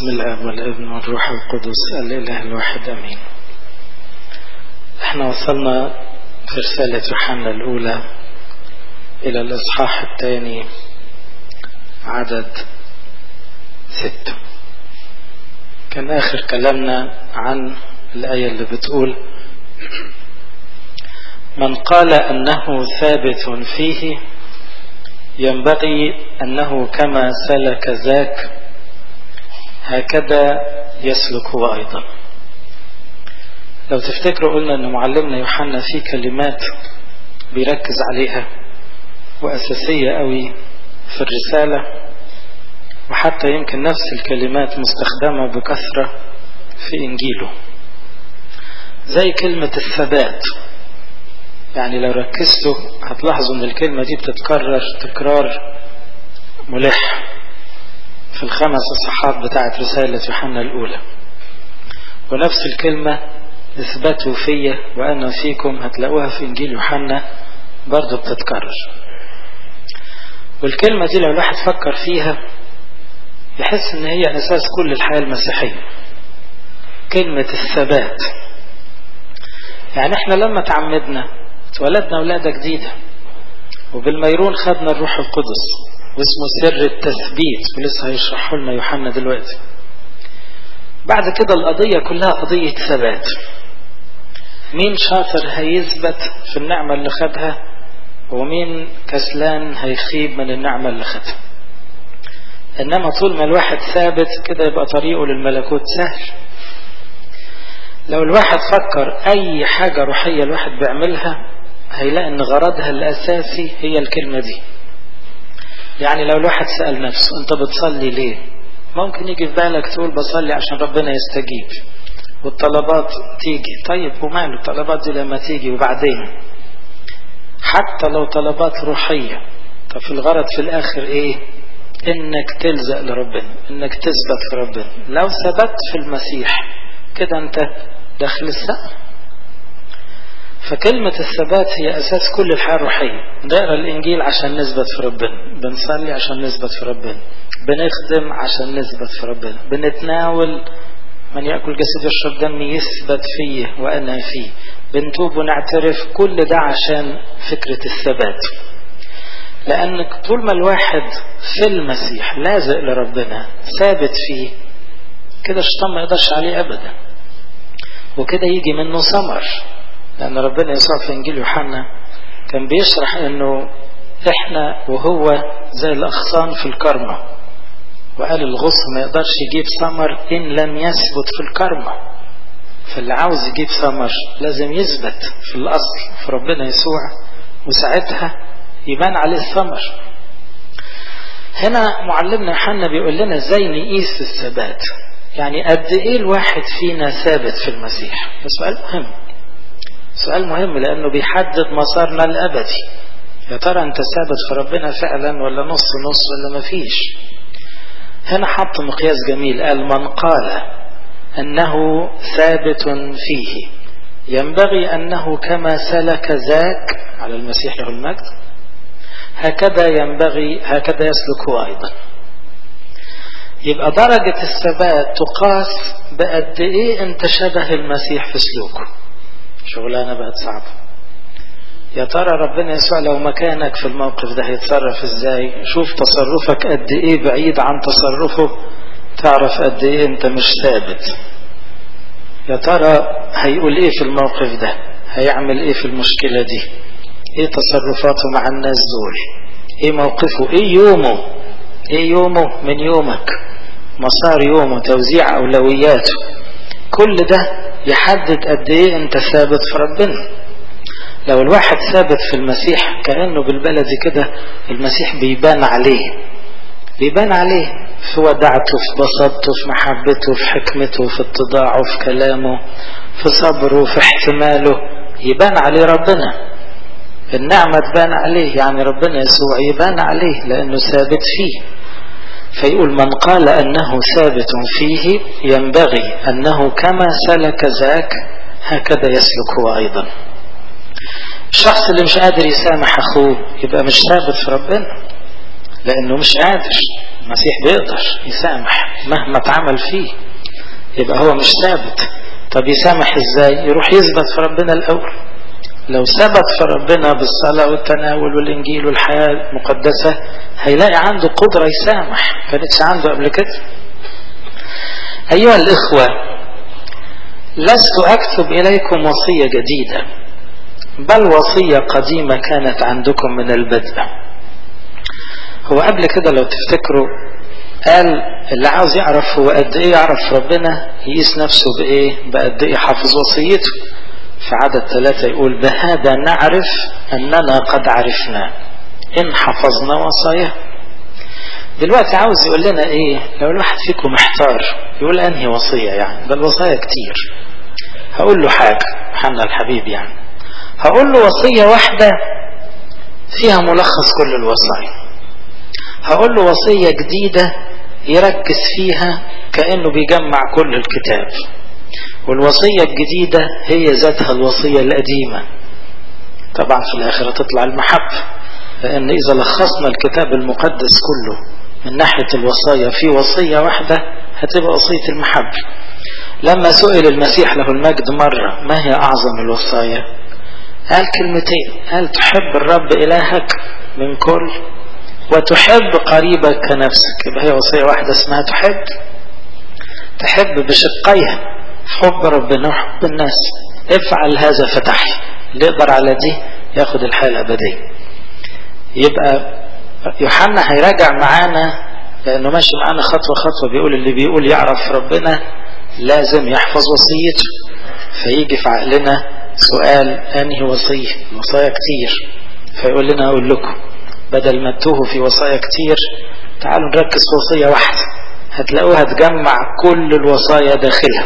بسم الله والابن والروح القدس الإله الواحد أمين احنا وصلنا في رسالة يوحنا الأولى إلى الإصحاح الثاني عدد ستة كان آخر كلامنا عن الآية اللي بتقول من قال أنه ثابت فيه ينبغي أنه كما سلك ذاك هكذا يسلك هو أيضا لو تفتكروا قلنا أن معلمنا يوحنا في كلمات بيركز عليها وأساسية قوي في الرسالة وحتى يمكن نفس الكلمات مستخدمة بكثرة في إنجيله زي كلمة الثبات يعني لو ركزتوا هتلاحظوا ان الكلمة دي بتتكرر تكرار ملح في الخمس اصحاحات بتاعت رسالة يوحنا الأولى ونفس الكلمة اثبتوا فيا وأنا فيكم هتلاقوها في إنجيل يوحنا برضو بتتكرر والكلمة دي لو الواحد فكر فيها يحس ان هي أساس كل الحياة المسيحية كلمة الثبات يعني احنا لما تعمدنا اتولدنا ولادة جديدة وبالميرون خدنا الروح القدس واسمه سر التثبيت ولسه هيشرحه لنا يوحنا دلوقتي بعد كده القضية كلها قضية ثبات مين شاطر هيثبت في النعمة اللي خدها ومين كسلان هيخيب من النعمة اللي خدها إنما طول ما الواحد ثابت كده يبقى طريقه للملكوت سهل لو الواحد فكر أي حاجة روحية الواحد بيعملها هيلاقي ان غرضها الاساسي هي الكلمة دي يعني لو الواحد سأل نفسه انت بتصلي ليه ممكن يجي في بالك تقول بصلي عشان ربنا يستجيب والطلبات تيجي طيب وماله الطلبات دي لما تيجي وبعدين حتى لو طلبات روحية طب في الغرض في الاخر ايه انك تلزق لربنا انك تثبت في ربنا لو ثبت في المسيح كده انت داخل السقف فكلمة الثبات هي أساس كل الحياة الروحية نقرا الإنجيل عشان نثبت في ربنا بنصلي عشان نثبت في ربنا بنخدم عشان نثبت في ربنا بنتناول من يأكل جسد يشرب دمي يثبت فيه وأنا فيه بنتوب ونعترف كل ده عشان فكرة الثبات لأن طول ما الواحد في المسيح لازق لربنا ثابت فيه كده الشيطان ما يقدرش عليه أبدا وكده يجي منه ثمر لأن ربنا يسوع في إنجيل يوحنا كان بيشرح إنه إحنا وهو زي الأغصان في الكرمة وقال الغصن ما يقدرش يجيب ثمر إن لم يثبت في الكرمة فاللي عاوز يجيب ثمر لازم يثبت في الأصل في ربنا يسوع وساعتها يبان عليه الثمر هنا معلمنا يوحنا بيقول لنا ازاي نقيس الثبات يعني قد ايه الواحد فينا ثابت في المسيح ده سؤال مهم سؤال مهم لأنه بيحدد مسارنا الأبدي يا ترى أنت ثابت في ربنا فعلا ولا نص نص ولا مفيش هنا حط مقياس جميل قال من قال أنه ثابت فيه ينبغي أنه كما سلك ذاك على المسيح له المجد هكذا ينبغي هكذا يسلك هو أيضا يبقى درجة الثبات تقاس بقد إيه أنت شبه المسيح في سلوكه شغلانة بقت صعبة يا ترى ربنا يسوع لو مكانك في الموقف ده هيتصرف ازاي شوف تصرفك قد ايه بعيد عن تصرفه تعرف قد ايه انت مش ثابت يا ترى هيقول ايه في الموقف ده هيعمل ايه في المشكلة دي ايه تصرفاته مع الناس دول ايه موقفه ايه يومه ايه يومه من يومك مسار يومه توزيع اولوياته كل ده يحدد قد ايه انت ثابت في ربنا لو الواحد ثابت في المسيح كأنه بالبلدي كده المسيح بيبان عليه بيبان عليه في ودعته في بساطته في محبته في حكمته في اتضاعه في كلامه في صبره في احتماله يبان عليه ربنا النعمة تبان عليه يعني ربنا يسوع يبان عليه لأنه ثابت فيه فيقول من قال أنه ثابت فيه ينبغي أنه كما سلك ذاك هكذا يسلك هو أيضا الشخص اللي مش قادر يسامح أخوه يبقى مش ثابت في ربنا لأنه مش قادر المسيح بيقدر يسامح مهما اتعمل فيه يبقى هو مش ثابت طب يسامح ازاي يروح يثبت في ربنا الأول لو ثبت في ربنا بالصلاة والتناول والإنجيل والحياة المقدسة هيلاقي عنده قدرة يسامح كانتش عنده قبل كده أيها الإخوة لست أكتب إليكم وصية جديدة بل وصية قديمة كانت عندكم من البدء هو قبل كده لو تفتكروا قال اللي عاوز يعرف هو قد ايه يعرف ربنا يقيس نفسه بايه بقد ايه حافظ وصيته في عدد ثلاثة يقول بهذا نعرف أننا قد عرفنا إن حفظنا وصاياه دلوقتي عاوز يقول لنا ايه لو الواحد فيكم محتار يقول انهي وصية يعني ده الوصايا كتير هقول له حاجة محمد الحبيب يعني هقول له وصية واحدة فيها ملخص كل الوصايا هقول له وصية جديدة يركز فيها كأنه بيجمع كل الكتاب والوصية الجديدة هي ذاتها الوصية القديمة طبعا في الآخرة تطلع المحبة لأن إذا لخصنا الكتاب المقدس كله من ناحية الوصايا في وصية واحدة هتبقى وصية المحبة لما سئل المسيح له المجد مرة ما هي أعظم الوصايا قال كلمتين قال تحب الرب إلهك من كل وتحب قريبك كنفسك يبقى هي وصية واحدة اسمها تحب تحب بشقيها حب ربنا وحب الناس افعل هذا فتحي اللي يقدر على دي ياخد الحياة الأبدية يبقى يوحنا هيراجع معانا لأنه ماشي معانا خطوة خطوة بيقول اللي بيقول يعرف ربنا لازم يحفظ وصيته فيجي في عقلنا سؤال أنهي وصية وصايا كتير فيقول لنا أقول لكم بدل ما تتوهوا في وصايا كتير تعالوا نركز في وصية واحدة هتلاقوها تجمع كل الوصايا داخلها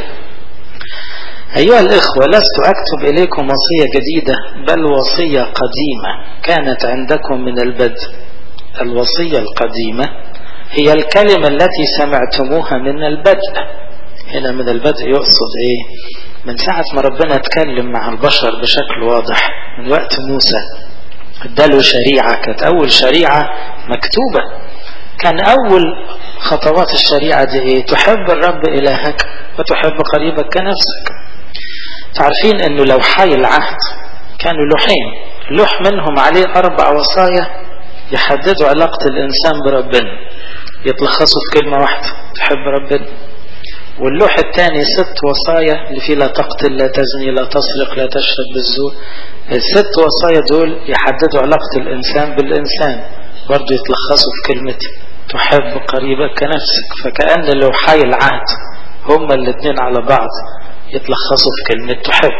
أيها الإخوة لست أكتب إليكم وصية جديدة بل وصية قديمة كانت عندكم من البدء الوصية القديمة هي الكلمة التي سمعتموها من البدء هنا من البدء يقصد إيه من ساعة ما ربنا اتكلم مع البشر بشكل واضح من وقت موسى اداله شريعة كانت أول شريعة مكتوبة كان أول خطوات الشريعة دي إيه تحب الرب إلهك وتحب قريبك كنفسك تعرفين أنه لو حي العهد كانوا لوحين لوح منهم عليه أربع وصايا يحددوا علاقة الإنسان بربنا يتلخصوا في كلمة واحدة تحب ربنا واللوح الثاني ست وصايا اللي فيه لا تقتل لا تزني لا تسرق لا تشهد بالزور الست وصايا دول يحددوا علاقة الإنسان بالإنسان برضه يتلخصوا في كلمة تحب قريبك كنفسك فكأن لو حي العهد هما الاثنين على بعض يتلخصوا في كلمة تحب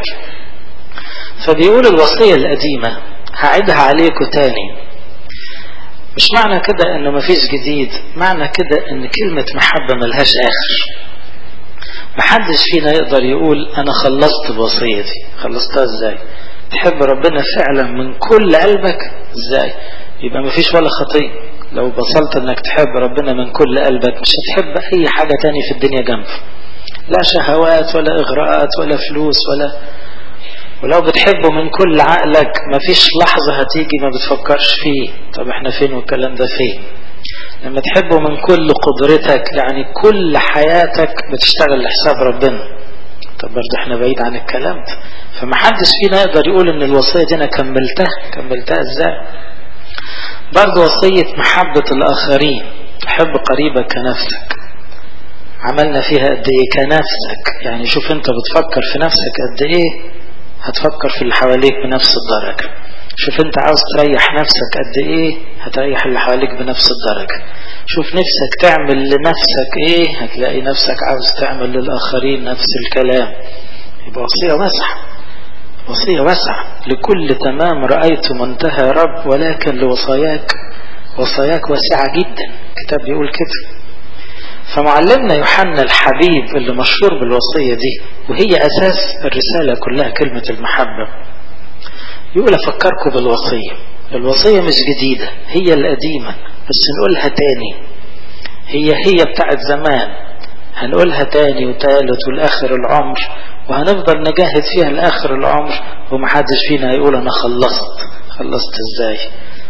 فبيقول الوصية القديمة هعيدها عليكم تاني مش معنى كده انه مفيش جديد معنى كده ان كلمة محبة ملهاش اخر محدش فينا يقدر يقول انا خلصت الوصية دي خلصتها ازاي تحب ربنا فعلا من كل قلبك ازاي يبقى مفيش ولا خطية لو بصلت انك تحب ربنا من كل قلبك مش هتحب اي حاجة تاني في الدنيا جنبه لا شهوات ولا اغراءات ولا فلوس ولا ولو بتحبه من كل عقلك مفيش لحظة هتيجي ما بتفكرش فيه طب احنا فين والكلام ده فين لما تحبه من كل قدرتك يعني كل حياتك بتشتغل لحساب ربنا طب برضه احنا بعيد عن الكلام ده فمحدش فينا يقدر يقول ان الوصية دي انا كملتها كملتها ازاي برضه وصية محبة الاخرين تحب قريبك كنفسك عملنا فيها قد ايه كنفسك يعني شوف انت بتفكر في نفسك قد ايه هتفكر في اللي حواليك بنفس الدرجة شوف انت عاوز تريح نفسك قد ايه هتريح اللي حواليك بنفس الدرجة شوف نفسك تعمل لنفسك ايه هتلاقي نفسك عاوز تعمل للآخرين نفس الكلام يبقى وصية واسعة وصية واسعة لكل تمام رأيت منتهى رب ولكن لوصاياك وصاياك واسعة جدا الكتاب بيقول كده فمعلمنا يوحنا الحبيب اللي مشهور بالوصية دي وهي أساس الرسالة كلها كلمة المحبة يقول أفكركم بالوصية الوصية مش جديدة هي القديمة بس نقولها تاني هي هي بتاعت زمان هنقولها تاني وتالت والآخر العمر وهنفضل نجاهد فيها لآخر العمر ومحدش فينا هيقول أنا خلصت خلصت إزاي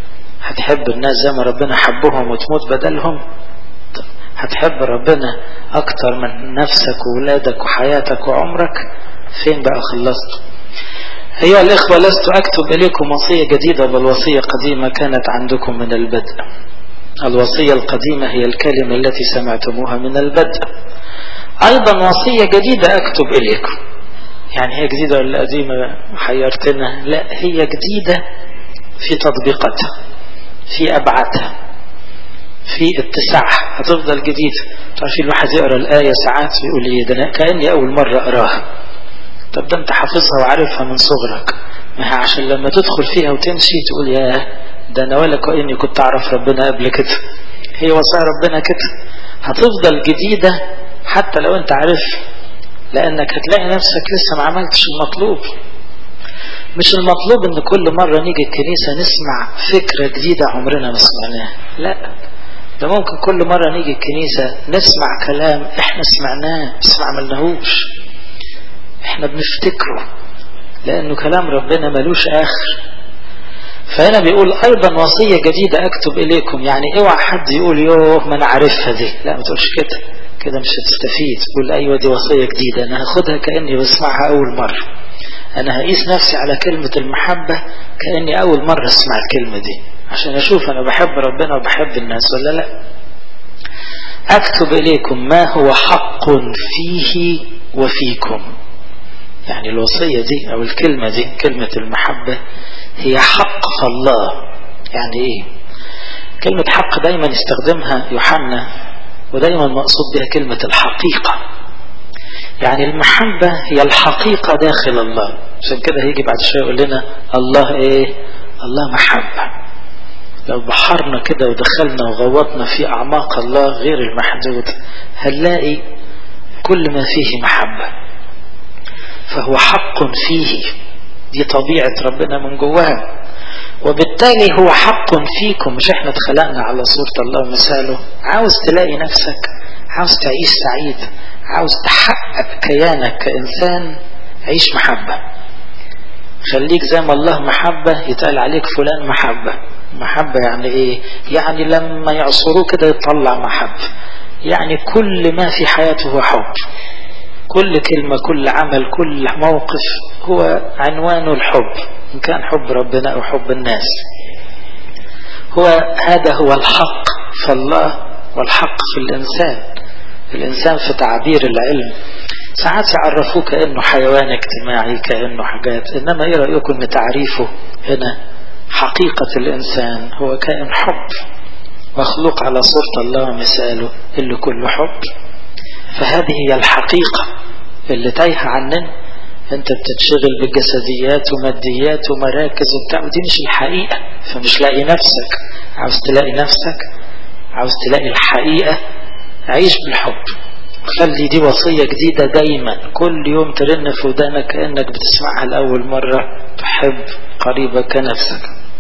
هتحب الناس زي ما ربنا حبهم وتموت بدلهم هتحب ربنا اكتر من نفسك وولادك وحياتك وعمرك فين بقى خلصت أيها الإخوة لست أكتب إليكم وصية جديدة بل وصية قديمة كانت عندكم من البدء الوصية القديمة هي الكلمة التي سمعتموها من البدء أيضا وصية جديدة أكتب إليكم يعني هي جديدة ولا قديمة حيرتنا لا هي جديدة في تطبيقاتها في أبعادها في اتساعها هتفضل جديدة تعرفين الواحد يقرأ الآية ساعات ويقول إيه ده كأني أول مرة أقراها طب ده أنت حافظها وعارفها من صغرك ما هي عشان لما تدخل فيها وتمشي تقول يا ده أنا ولا كأني كنت أعرف ربنا قبل كده هي وصايا ربنا كده هتفضل جديدة حتى لو أنت عارفها لأنك هتلاقي نفسك لسه ما عملتش المطلوب مش المطلوب ان كل مرة نيجي الكنيسة نسمع فكرة جديدة عمرنا ما سمعناها لا ده ممكن كل مرة نيجي الكنيسة نسمع كلام احنا سمعناه بس ما عملناهوش احنا بنفتكره لانه كلام ربنا ملوش اخر فهنا بيقول ايضا وصية جديدة اكتب اليكم يعني اوعى حد يقول يوه ما انا عارفها دي لا ما تقولش كده كده مش هتستفيد قول ايوه دي وصية جديدة انا هاخدها كأني بسمعها اول مرة انا هقيس نفسي على كلمة المحبة كأني اول مرة اسمع الكلمة دي عشان اشوف انا بحب ربنا وبحب الناس ولا لا اكتب اليكم ما هو حق فيه وفيكم يعني الوصية دي او الكلمة دي كلمة المحبة هي حق في الله يعني ايه كلمة حق دايما يستخدمها يوحنا ودايما مقصود بها كلمة الحقيقة يعني المحبة هي الحقيقة داخل الله عشان كده هيجي بعد شوية يقول لنا الله ايه الله محبة لو بحرنا كده ودخلنا وغوطنا في أعماق الله غير المحدود هنلاقي كل ما فيه محبة فهو حق فيه دي طبيعة ربنا من جواها وبالتالي هو حق فيكم مش احنا اتخلقنا على صورة الله ومثاله عاوز تلاقي نفسك عاوز تعيش سعيد عاوز تحقق كيانك كإنسان عيش محبة خليك زي ما الله محبة يتقال عليك فلان محبة محبة يعني ايه يعني لما يعصروه كده يطلع محبة يعني كل ما في حياته هو حب كل كلمة كل عمل كل موقف هو عنوانه الحب إن كان حب ربنا أو حب الناس هو هذا هو الحق في الله والحق في الإنسان الإنسان في تعبير العلم ساعات يعرفوه كأنه حيوان اجتماعي كأنه حاجات إنما إيه رأيكم أن تعريفه هنا حقيقة الإنسان هو كائن حب مخلوق على صورة الله ومثاله اللي كله حب فهذه هي الحقيقة اللي تايهة عننا انت بتتشغل بالجسديات وماديات ومراكز وبتاع ودي مش الحقيقة فمش لاقي نفسك عاوز تلاقي نفسك عاوز تلاقي الحقيقة عيش بالحب خلي دي وصية جديدة دايما كل يوم ترن في ودانك كأنك بتسمعها لأول مرة تحب قريبك كنفسك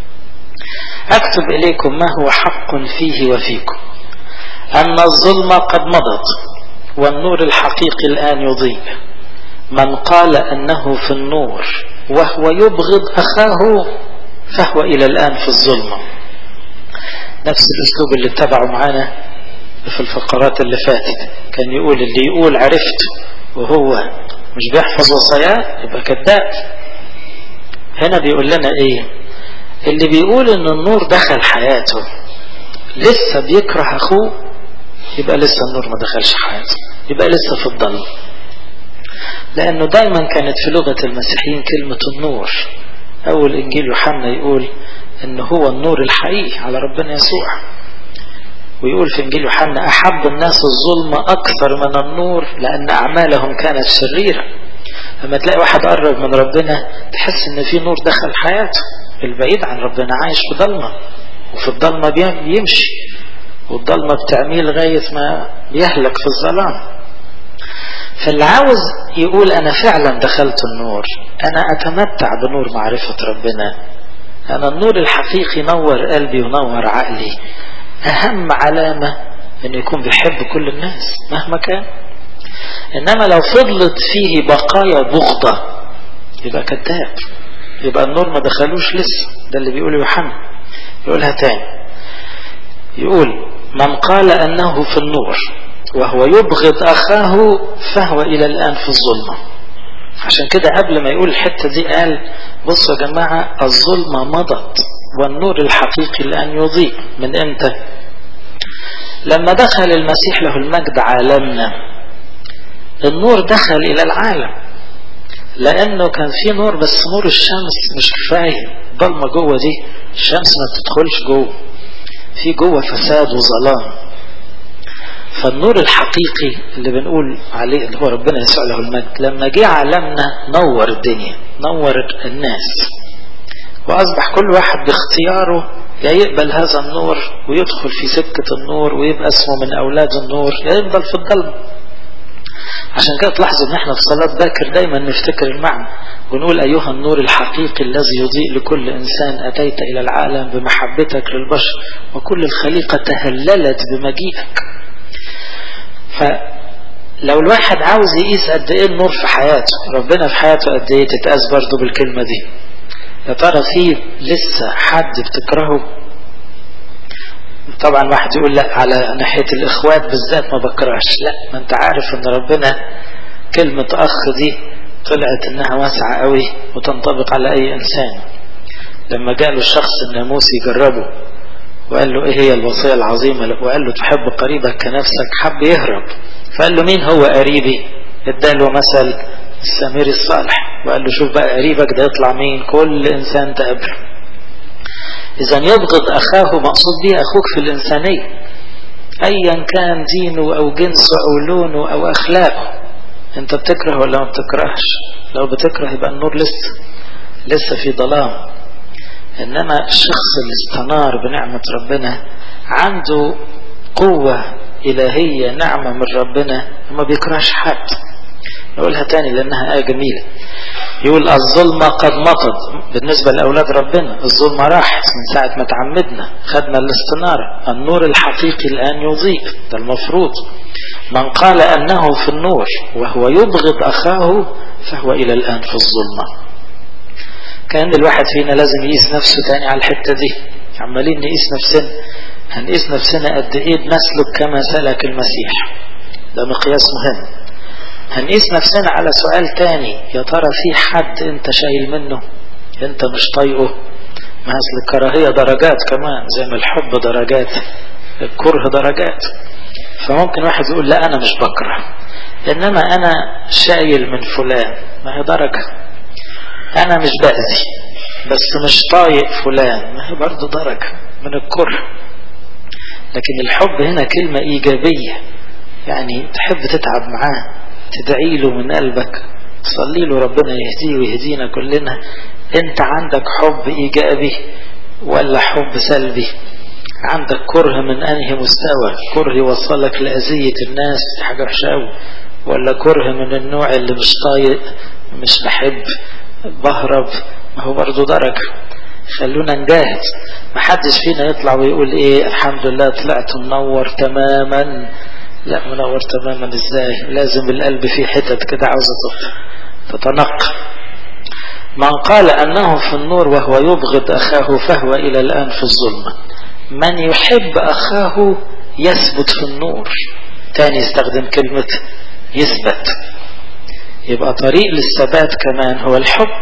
أكتب إليكم ما هو حق فيه وفيكم أن الظلم قد مضت والنور الحقيقي الآن يضيء من قال أنه في النور وهو يبغض أخاه فهو إلى الآن في الظلمة نفس الأسلوب اللي اتبعوا معانا في الفقرات اللي فاتت كان يقول اللي يقول عرفت وهو مش بيحفظ وصاياه يبقى كذاب هنا بيقول لنا ايه اللي بيقول ان النور دخل حياته لسه بيكره اخوه يبقى لسه النور ما دخلش حياته يبقى لسه في الضلمه لأنه دايما كانت في لغة المسيحيين كلمة النور أول إنجيل يوحنا يقول إن هو النور الحقيقي على ربنا يسوع ويقول في إنجيل يوحنا أحب الناس الظلم أكثر من النور لأن أعمالهم كانت شريرة لما تلاقي واحد قرب من ربنا تحس إن في نور دخل حياته البعيد عن ربنا عايش في ضلمة وفي الضلمة بيمشي والضلمة بتعميه لغاية ما بيهلك في الظلام فاللي عاوز يقول أنا فعلا دخلت النور أنا أتمتع بنور معرفة ربنا أنا النور الحقيقي نور قلبي ونور عقلي أهم علامة أنه يكون بيحب كل الناس مهما كان إنما لو فضلت فيه بقايا بغضة يبقى كذاب يبقى النور ما دخلوش لسه ده اللي بيقوله يوحنا يقولها تاني يقول من قال أنه في النور وهو يبغض أخاه فهو إلى الآن في الظلمة عشان كده قبل ما يقول الحتة دي قال بصوا يا جماعة الظلمة مضت والنور الحقيقي الآن يضيء من امتى لما دخل المسيح له المجد عالمنا النور دخل إلى العالم لأنه كان في نور بس نور الشمس مش كفاية ضلمة جوه دي الشمس ما بتدخلش جوه في جوه فساد وظلام فالنور الحقيقي اللي بنقول عليه اللي هو ربنا يسوع له المجد لما جه عالمنا نور الدنيا نور الناس وأصبح كل واحد باختياره يا يقبل هذا النور ويدخل في سكة النور ويبقى اسمه من أولاد النور يا يفضل في الظلم عشان كده تلاحظوا ان احنا في صلاة باكر دايما نفتكر المعنى ونقول ايها النور الحقيقي الذي يضيء لكل انسان اتيت الى العالم بمحبتك للبشر وكل الخليقة تهللت بمجيئك فلو الواحد عاوز يقيس قد ايه النور في حياته ربنا في حياته قد ايه تتقاس برضه بالكلمة دي يا ترى في لسه حد بتكرهه طبعا واحد يقول لا على ناحية الإخوات بالذات ما بكرهش لا ما انت عارف ان ربنا كلمة أخ دي طلعت انها واسعة قوي وتنطبق على أي إنسان لما جاء له الشخص الناموس يجربه وقال له ايه هي الوصية العظيمة وقال له تحب قريبك كنفسك حب يهرب فقال له مين هو قريبي اداله مثل السمير الصالح وقال له شوف بقى قريبك ده يطلع مين كل انسان تقابله اذا يبغض اخاه مقصود به اخوك في الانسانية ايا كان دينه او جنسه او لونه او اخلاقه انت بتكره ولا ما بتكرهش لو بتكره يبقى النور لسه لسه في ظلام انما الشخص اللي استنار بنعمة ربنا عنده قوة الهية نعمة من ربنا وما بيكرهش حد نقولها تاني لانها آية جميلة يقول الظلمة قد مطت بالنسبة لأولاد ربنا الظلمة راحت من ساعة ما تعمدنا خدنا الاستنارة النور الحقيقي الآن يضيء ده المفروض من قال أنه في النور وهو يبغض أخاه فهو إلى الآن في الظلمة كان الواحد فينا لازم يقيس نفسه تاني على الحتة دي عمالين نقيس نفسنا هنقيس نفسنا قد ايه بنسلك كما سلك المسيح ده مقياس مهم هنقيس نفسنا على سؤال تاني يا ترى في حد انت شايل منه انت مش طايقه ما اصل الكراهية درجات كمان زي ما الحب درجات الكره درجات فممكن واحد يقول لا انا مش بكره انما انا شايل من فلان ما هي درجة انا مش بأذي بس مش طايق فلان ما هي برضه درجة من الكره لكن الحب هنا كلمة ايجابية يعني تحب تتعب معاه تدعي له من قلبك تصلي له ربنا يهديه ويهدينا كلنا انت عندك حب ايجابي ولا حب سلبي عندك كره من انهي مستوى كره يوصلك لأذية الناس حاجة وحشة ولا كره من النوع اللي مش طايق مش بحب بهرب ما هو برضه درجة خلونا نجاهد محدش فينا يطلع ويقول ايه الحمد لله طلعت منور تماما لا منور تماما ازاي لازم القلب فيه حتت كده عاوزة تتنقى من قال انه في النور وهو يبغض اخاه فهو الى الان في الظلمة من يحب اخاه يثبت في النور تاني يستخدم كلمة يثبت يبقى طريق للثبات كمان هو الحب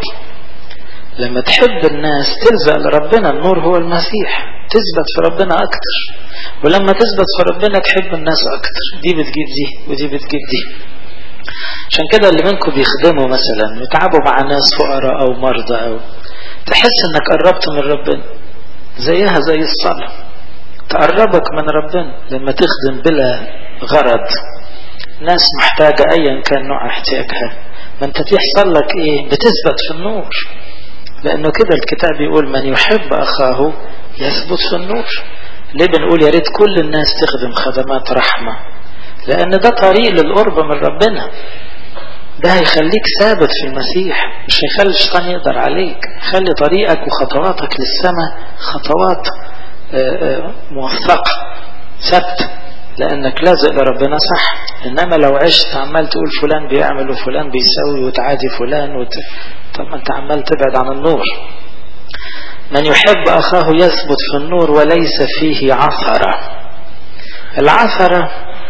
لما تحب الناس تلزق لربنا النور هو المسيح تثبت في ربنا أكتر ولما تثبت في ربنا تحب الناس أكتر دي بتجيب دي ودي بتجيب دي عشان كده اللي منكم بيخدموا مثلا يتعبوا مع ناس فقراء أو مرضى أو تحس انك قربت من ربنا زيها زي الصلاة تقربك من ربنا لما تخدم بلا غرض ناس محتاجة ايا كان نوع احتياجها ما انت تحصل لك ايه بتثبت في النور لانه كده الكتاب يقول من يحب اخاه يثبت في النور ليه بنقول يا ريت كل الناس تخدم خدمات رحمة لان ده طريق للقرب من ربنا ده هيخليك ثابت في المسيح مش هيخلي الشيطان يقدر عليك خلي طريقك وخطواتك للسماء خطوات موثقة ثابتة لانك لازق لربنا صح انما لو عشت عمال تقول فلان بيعمل وفلان بيسوي وتعادي فلان وت... طب ما انت عمال تبعد عن النور من يحب أخاه يثبت في النور وليس فيه عثرة العثرة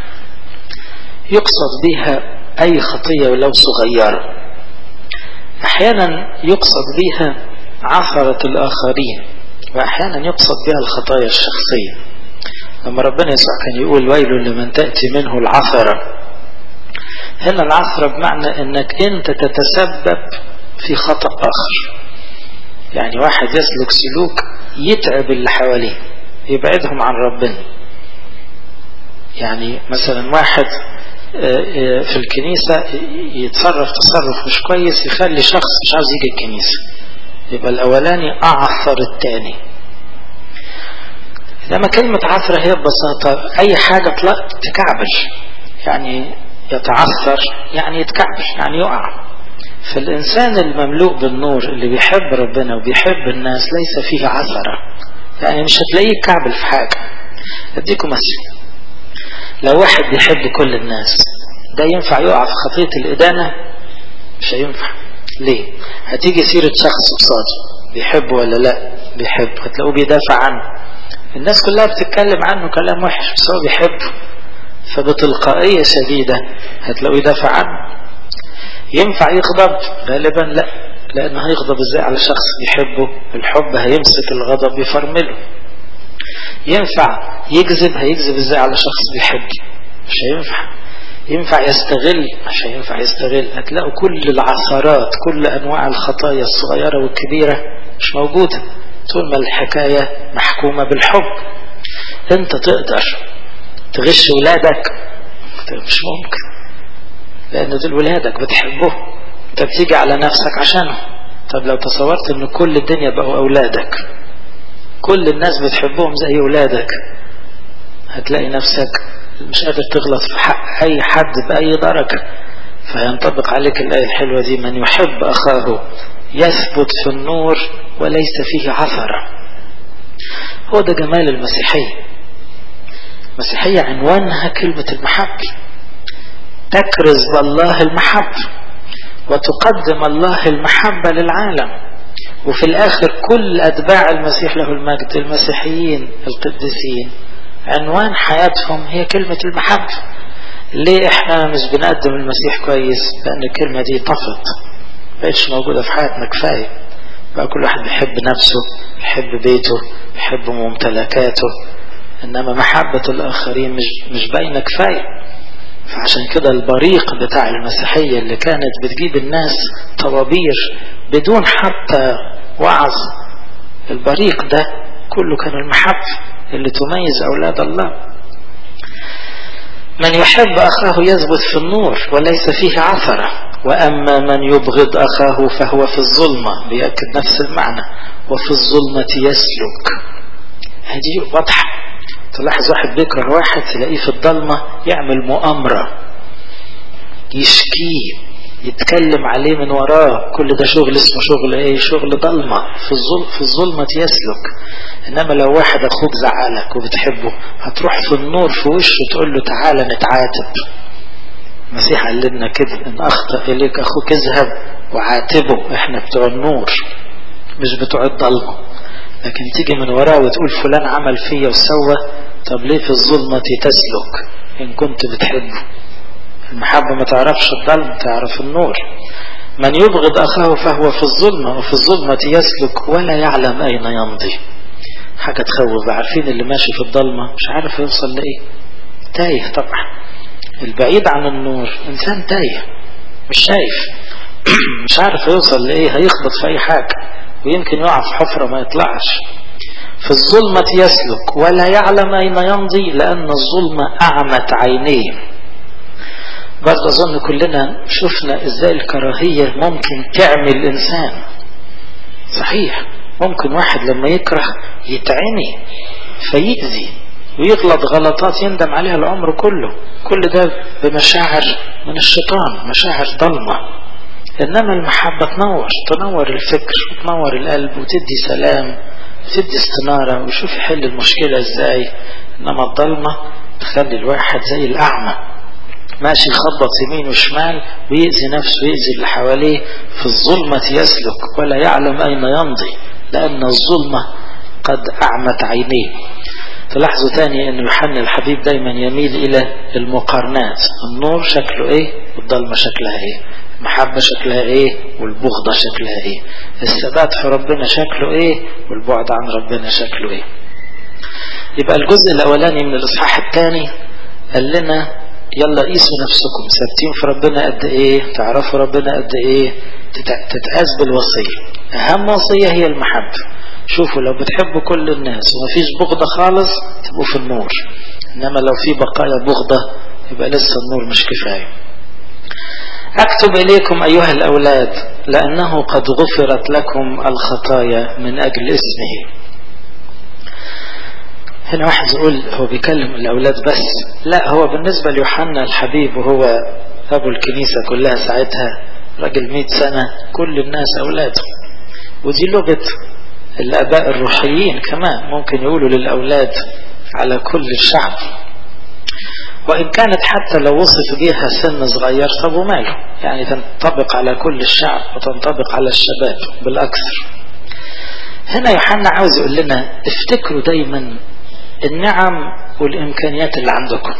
يقصد بها أي خطية ولو صغيرة أحيانا يقصد بها عثرة الآخرين وأحيانا يقصد بها الخطايا الشخصية لما ربنا يسوع كان يقول ويل لمن تأتي منه العثرة هنا العثرة بمعنى أنك أنت تتسبب في خطأ آخر يعني واحد يسلك سلوك يتعب اللي حواليه يبعدهم عن ربنا يعني مثلا واحد في الكنيسة يتصرف تصرف مش كويس يخلي شخص مش عاوز يجي الكنيسة يبقى الأولاني أعثر الثاني لما كلمة عثرة هي ببساطة أي حاجة تكعبل يعني يتعثر يعني يتكعبل يعني يقع فالإنسان المملوء بالنور اللي بيحب ربنا وبيحب الناس ليس فيه عثرة يعني مش هتلاقيه كعبل في حاجة أديكم مثل لو واحد بيحب كل الناس ده ينفع يقع في خطية الإدانة مش هينفع ليه هتيجي سيرة شخص قصاده بيحبه ولا لا بيحبه هتلاقوه بيدافع عنه الناس كلها بتتكلم عنه كلام وحش بس هو بيحبه فبتلقائية شديدة هتلاقوه يدافع عنه ينفع يغضب غالبا لا لأنه هيغضب ازاي على شخص بيحبه الحب هيمسك الغضب يفرمله ينفع يكذب هيكذب ازاي على شخص بيحبه مش هينفع ينفع يستغل مش هينفع يستغل هتلاقوا كل العثرات كل أنواع الخطايا الصغيرة والكبيرة مش موجودة طول ما الحكاية محكومة بالحب انت تقدر تغش ولادك مش ممكن لأن دول ولادك بتحبه انت بتيجي على نفسك عشانه طب لو تصورت ان كل الدنيا بقوا أولادك كل الناس بتحبهم زي ولادك هتلاقي نفسك مش قادر تغلط في حق أي حد بأي درجة فينطبق عليك الآية الحلوة دي من يحب أخاه يثبت في النور وليس فيه عثرة هو ده جمال المسيحية المسيحية عنوانها كلمة المحبة تكرز بالله المحبة وتقدم الله المحبة للعالم وفي الآخر كل أتباع المسيح له المجد المسيحيين القديسين عنوان حياتهم هي كلمة المحبة ليه احنا مش بنقدم المسيح كويس لأن الكلمة دي طفت بقتش موجودة في حياتنا كفاية بقى كل واحد بيحب نفسه بيحب بيته بيحب ممتلكاته إنما محبة الآخرين مش, مش باينة كفاية فعشان كده البريق بتاع المسيحية اللي كانت بتجيب الناس طوابير بدون حتى وعظ البريق ده كله كان المحبة اللي تميز أولاد الله من يحب أخاه يثبت في النور وليس فيه عثرة وأما من يبغض أخاه فهو في الظلمة بيأكد نفس المعنى وفي الظلمة يسلك هذه واضحة تلاحظ واحد بيكره واحد تلاقيه في الضلمة يعمل مؤامرة يشكيه يتكلم عليه من وراه كل ده شغل اسمه شغل ايه شغل ضلمة في الظلم في الظلمة يسلك انما لو واحد اخوك زعلك وبتحبه هتروح في النور في وشه تقول له تعالى نتعاتب المسيح قال لنا كده ان اخطأ اليك اخوك اذهب وعاتبه احنا بتوع النور مش بتوع الضلمة لكن تيجي من وراه وتقول فلان عمل فيا وسوى طب ليه في الظلمة تسلك ان كنت بتحبه المحبة ما تعرفش الظلم تعرف النور من يبغض أخاه فهو في الظلمة وفي الظلمة يسلك ولا يعلم أين يمضي حاجة تخوف عارفين اللي ماشي في الظلمة مش عارف يوصل لإيه تايه طبعا البعيد عن النور إنسان تايه مش شايف مش عارف يوصل لإيه هيخبط في أي حاجة ويمكن يقع في حفرة ما يطلعش في الظلمة يسلك ولا يعلم أين يمضي لأن الظلمة أعمت عينيه برضه أظن كلنا شفنا إزاي الكراهية ممكن تعمي الإنسان صحيح ممكن واحد لما يكره يتعمي فيأذي ويغلط غلطات يندم عليها العمر كله كل ده بمشاعر من الشيطان مشاعر ضلمة إنما المحبة تنور تنور الفكر وتنور القلب وتدي سلام وتدي استنارة ويشوف يحل المشكلة إزاي إنما الضلمة تخلي الواحد زي الأعمى ماشي يخبط يمين وشمال ويأذي نفسه ويأذي اللي حواليه في الظلمة يسلك ولا يعلم أين يمضي لأن الظلمة قد أعمت عينيه تلاحظوا تاني أن يوحنا الحبيب دايما يميل إلى المقارنات النور شكله إيه والضلمة شكلها إيه المحبة شكلها إيه والبغضة شكلها إيه الثبات في ربنا شكله إيه والبعد عن ربنا شكله إيه يبقى الجزء الأولاني من الإصحاح الثاني قال لنا يلا قيسوا نفسكم ثابتين في ربنا قد ايه تعرفوا ربنا قد ايه تتقاس بالوصية اهم وصية هي المحبة شوفوا لو بتحبوا كل الناس ومفيش بغضة خالص تبقوا في النور انما لو في بقايا بغضة يبقى لسه النور مش كفاية اكتب اليكم ايها الاولاد لانه قد غفرت لكم الخطايا من اجل اسمه هنا واحد يقول هو بيكلم الأولاد بس لا هو بالنسبة ليوحنا الحبيب وهو أبو الكنيسة كلها ساعتها راجل مئة سنة كل الناس أولاده ودي لغة الآباء الروحيين كمان ممكن يقولوا للأولاد على كل الشعب وإن كانت حتى لو وصف بيها سن صغير طب وماله يعني تنطبق على كل الشعب وتنطبق على الشباب بالأكثر هنا يوحنا عاوز يقول لنا افتكروا دايما النعم والإمكانيات اللي عندكم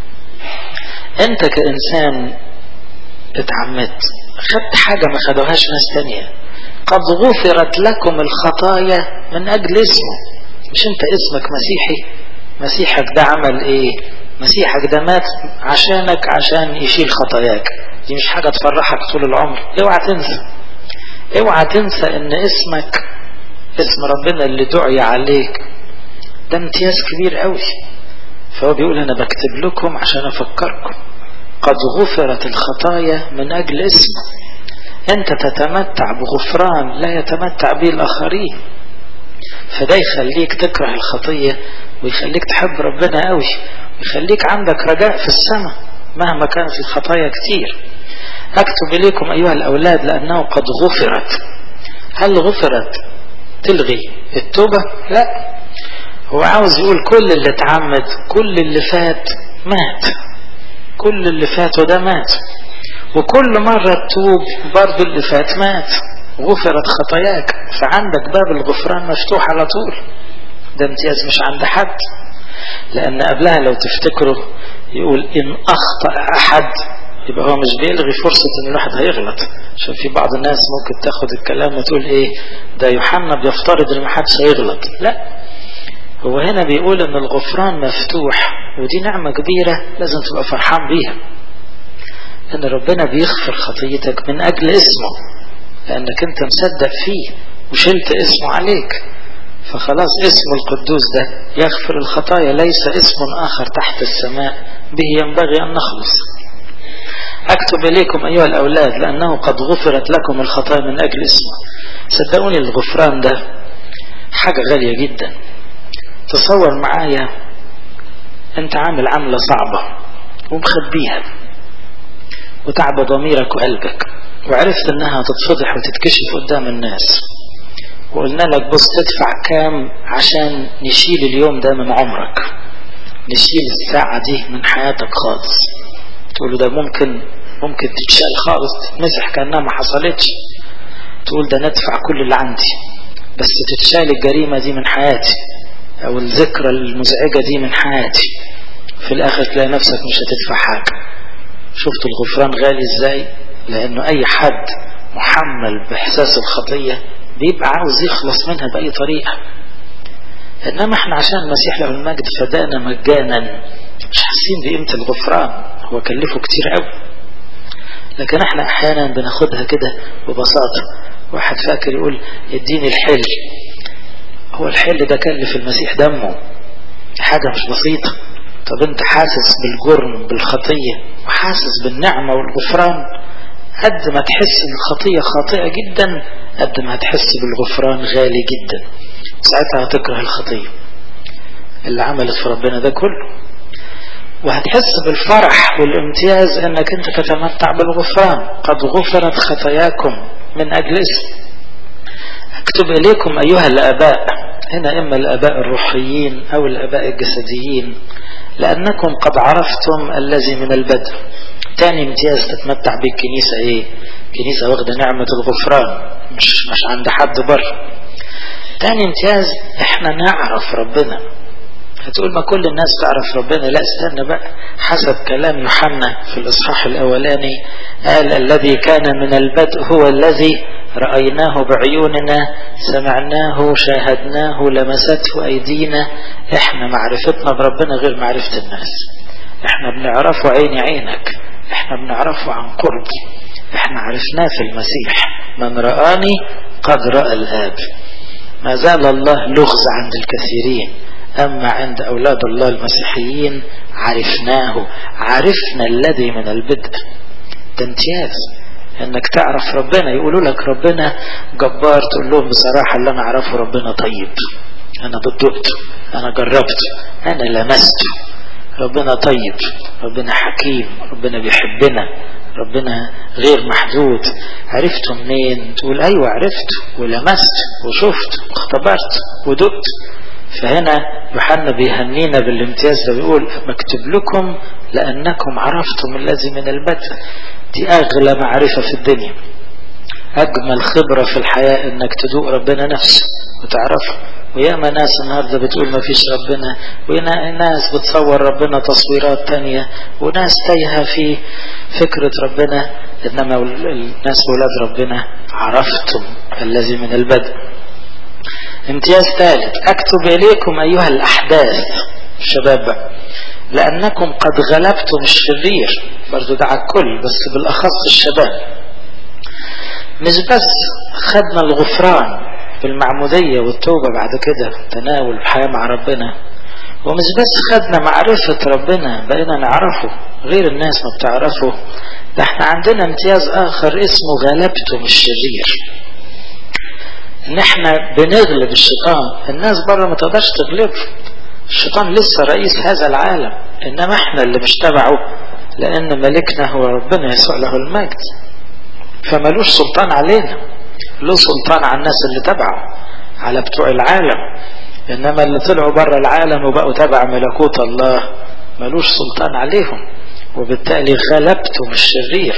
أنت كإنسان اتعمدت خدت حاجة ما خدوهاش ناس تانية قد غفرت لكم الخطايا من أجل اسمه مش أنت اسمك مسيحي مسيحك ده عمل إيه مسيحك ده مات عشانك عشان يشيل خطاياك دي مش حاجة تفرحك طول العمر اوعى تنسى اوعى تنسى ان اسمك اسم ربنا اللي دعي عليك ده امتياز كبير قوي فهو بيقول انا بكتب لكم عشان افكركم قد غفرت الخطايا من اجل اسمه انت تتمتع بغفران لا يتمتع به الاخرين فده يخليك تكره الخطية ويخليك تحب ربنا قوي ويخليك عندك رجاء في السماء مهما كانت الخطايا كتير اكتب اليكم ايها الاولاد لانه قد غفرت هل غفرت تلغي التوبة لا هو عاوز يقول كل اللي اتعمد كل اللي فات مات كل اللي فات وده مات وكل مرة تتوب برضو اللي فات مات غفرت خطاياك فعندك باب الغفران مفتوح على طول ده امتياز مش عند حد لأن قبلها لو تفتكروا يقول إن أخطأ أحد يبقى هو مش بيلغي فرصة إن الواحد هيغلط عشان في بعض الناس ممكن تاخد الكلام وتقول إيه ده يوحنا بيفترض إن محدش هيغلط لا هو هنا بيقول إن الغفران مفتوح ودي نعمة كبيرة لازم تبقى فرحان بيها إن ربنا بيغفر خطيتك من أجل اسمه لأنك أنت مصدق فيه وشلت اسمه عليك فخلاص اسم القدوس ده يغفر الخطايا ليس اسم آخر تحت السماء به ينبغي أن نخلص أكتب إليكم أيها الأولاد لأنه قد غفرت لكم الخطايا من أجل اسمه صدقوني الغفران ده حاجة غالية جدا تصور معايا أنت عامل عملة صعبة ومخبيها وتعب ضميرك وقلبك وعرفت انها تتفضح وتتكشف قدام الناس وقلنا لك بص تدفع كام عشان نشيل اليوم ده من عمرك نشيل الساعة دي من حياتك خالص تقول ده ممكن ممكن تتشال خالص تتمسح كأنها ما حصلتش تقول ده ندفع كل اللي عندي بس تتشال الجريمة دي من حياتي او الذكرى المزعجة دي من حياتي في الاخر تلاقي نفسك مش هتدفع حاجة شفت الغفران غالي ازاي لانه اي حد محمل باحساس الخطية بيبقى عاوز يخلص منها بأي طريقة إنما احنا عشان المسيح له المجد فدانا مجانا مش حاسين بقيمة الغفران هو كلفه كتير قوي لكن احنا احيانا بناخدها كده ببساطة واحد فاكر يقول اديني الحل هو الحل ده كلف المسيح دمه حاجة مش بسيطة طب انت حاسس بالجرم بالخطية وحاسس بالنعمة والغفران قد ما تحس ان الخطية خاطئة جدا قد ما هتحس بالغفران غالي جدا ساعتها هتكره الخطية اللي عملت في ربنا ده كله وهتحس بالفرح والامتياز انك انت تتمتع بالغفران قد غفرت خطاياكم من اجل اسم اكتب اليكم ايها الاباء هنا اما الاباء الروحيين او الاباء الجسديين لأنكم قد عرفتم الذي من البدء تاني امتياز تتمتع به الكنيسة ايه كنيسة واخدة نعمة الغفران مش, مش عند حد بره تاني امتياز احنا نعرف ربنا هتقول ما كل الناس تعرف ربنا لا استنى بقى حسب كلام يوحنا في الإصحاح الأولاني قال الذي كان من البدء هو الذي رأيناه بعيوننا سمعناه شاهدناه لمسته أيدينا احنا معرفتنا بربنا غير معرفة الناس احنا بنعرفه عيني عينك احنا بنعرفه عن قرب احنا عرفناه في المسيح من رآني قد رأى الآب ما زال الله لغز عند الكثيرين أما عند أولاد الله المسيحيين عرفناه عرفنا الذي من البدء ده امتياز انك تعرف ربنا يقولوا لك ربنا جبار تقول لهم بصراحة اللي انا اعرفه ربنا طيب انا ضدقته انا جربته انا لمسته ربنا طيب ربنا حكيم ربنا بيحبنا ربنا غير محدود عرفته منين تقول ايوه عرفته ولمست وشفت واختبرت ودقت فهنا يوحنا بيهنينا بالامتياز ده بيقول مكتوب لكم لأنكم عرفتم الذي من البدء دي أغلى معرفة في الدنيا أجمل خبرة في الحياة إنك تدوق ربنا نفسه وتعرفه وياما ناس النهاردة بتقول ما فيش ربنا وناس بتصور ربنا تصويرات تانية وناس تايهة في فكرة ربنا إنما الناس ولاد ربنا عرفتم الذي من البدء امتياز ثالث اكتب اليكم ايها الاحداث الشباب بقى لانكم قد غلبتم الشرير برضو ده على الكل بس بالاخص الشباب مش بس خدنا الغفران بالمعمودية والتوبة بعد كده تناول الحياة مع ربنا ومش بس خدنا معرفة ربنا بقينا نعرفه غير الناس ما بتعرفه ده احنا عندنا امتياز اخر اسمه غلبتم الشرير ان احنا بنغلب الشيطان الناس بره ما تقدرش تغلبه الشيطان لسه رئيس هذا العالم انما احنا اللي مش تبعه لان ملكنا هو ربنا يسوع له المجد فملوش سلطان علينا له سلطان على الناس اللي تبعه على بتوع العالم انما اللي طلعوا بره العالم وبقوا تبع ملكوت الله ملوش سلطان عليهم وبالتالي غلبتم الشرير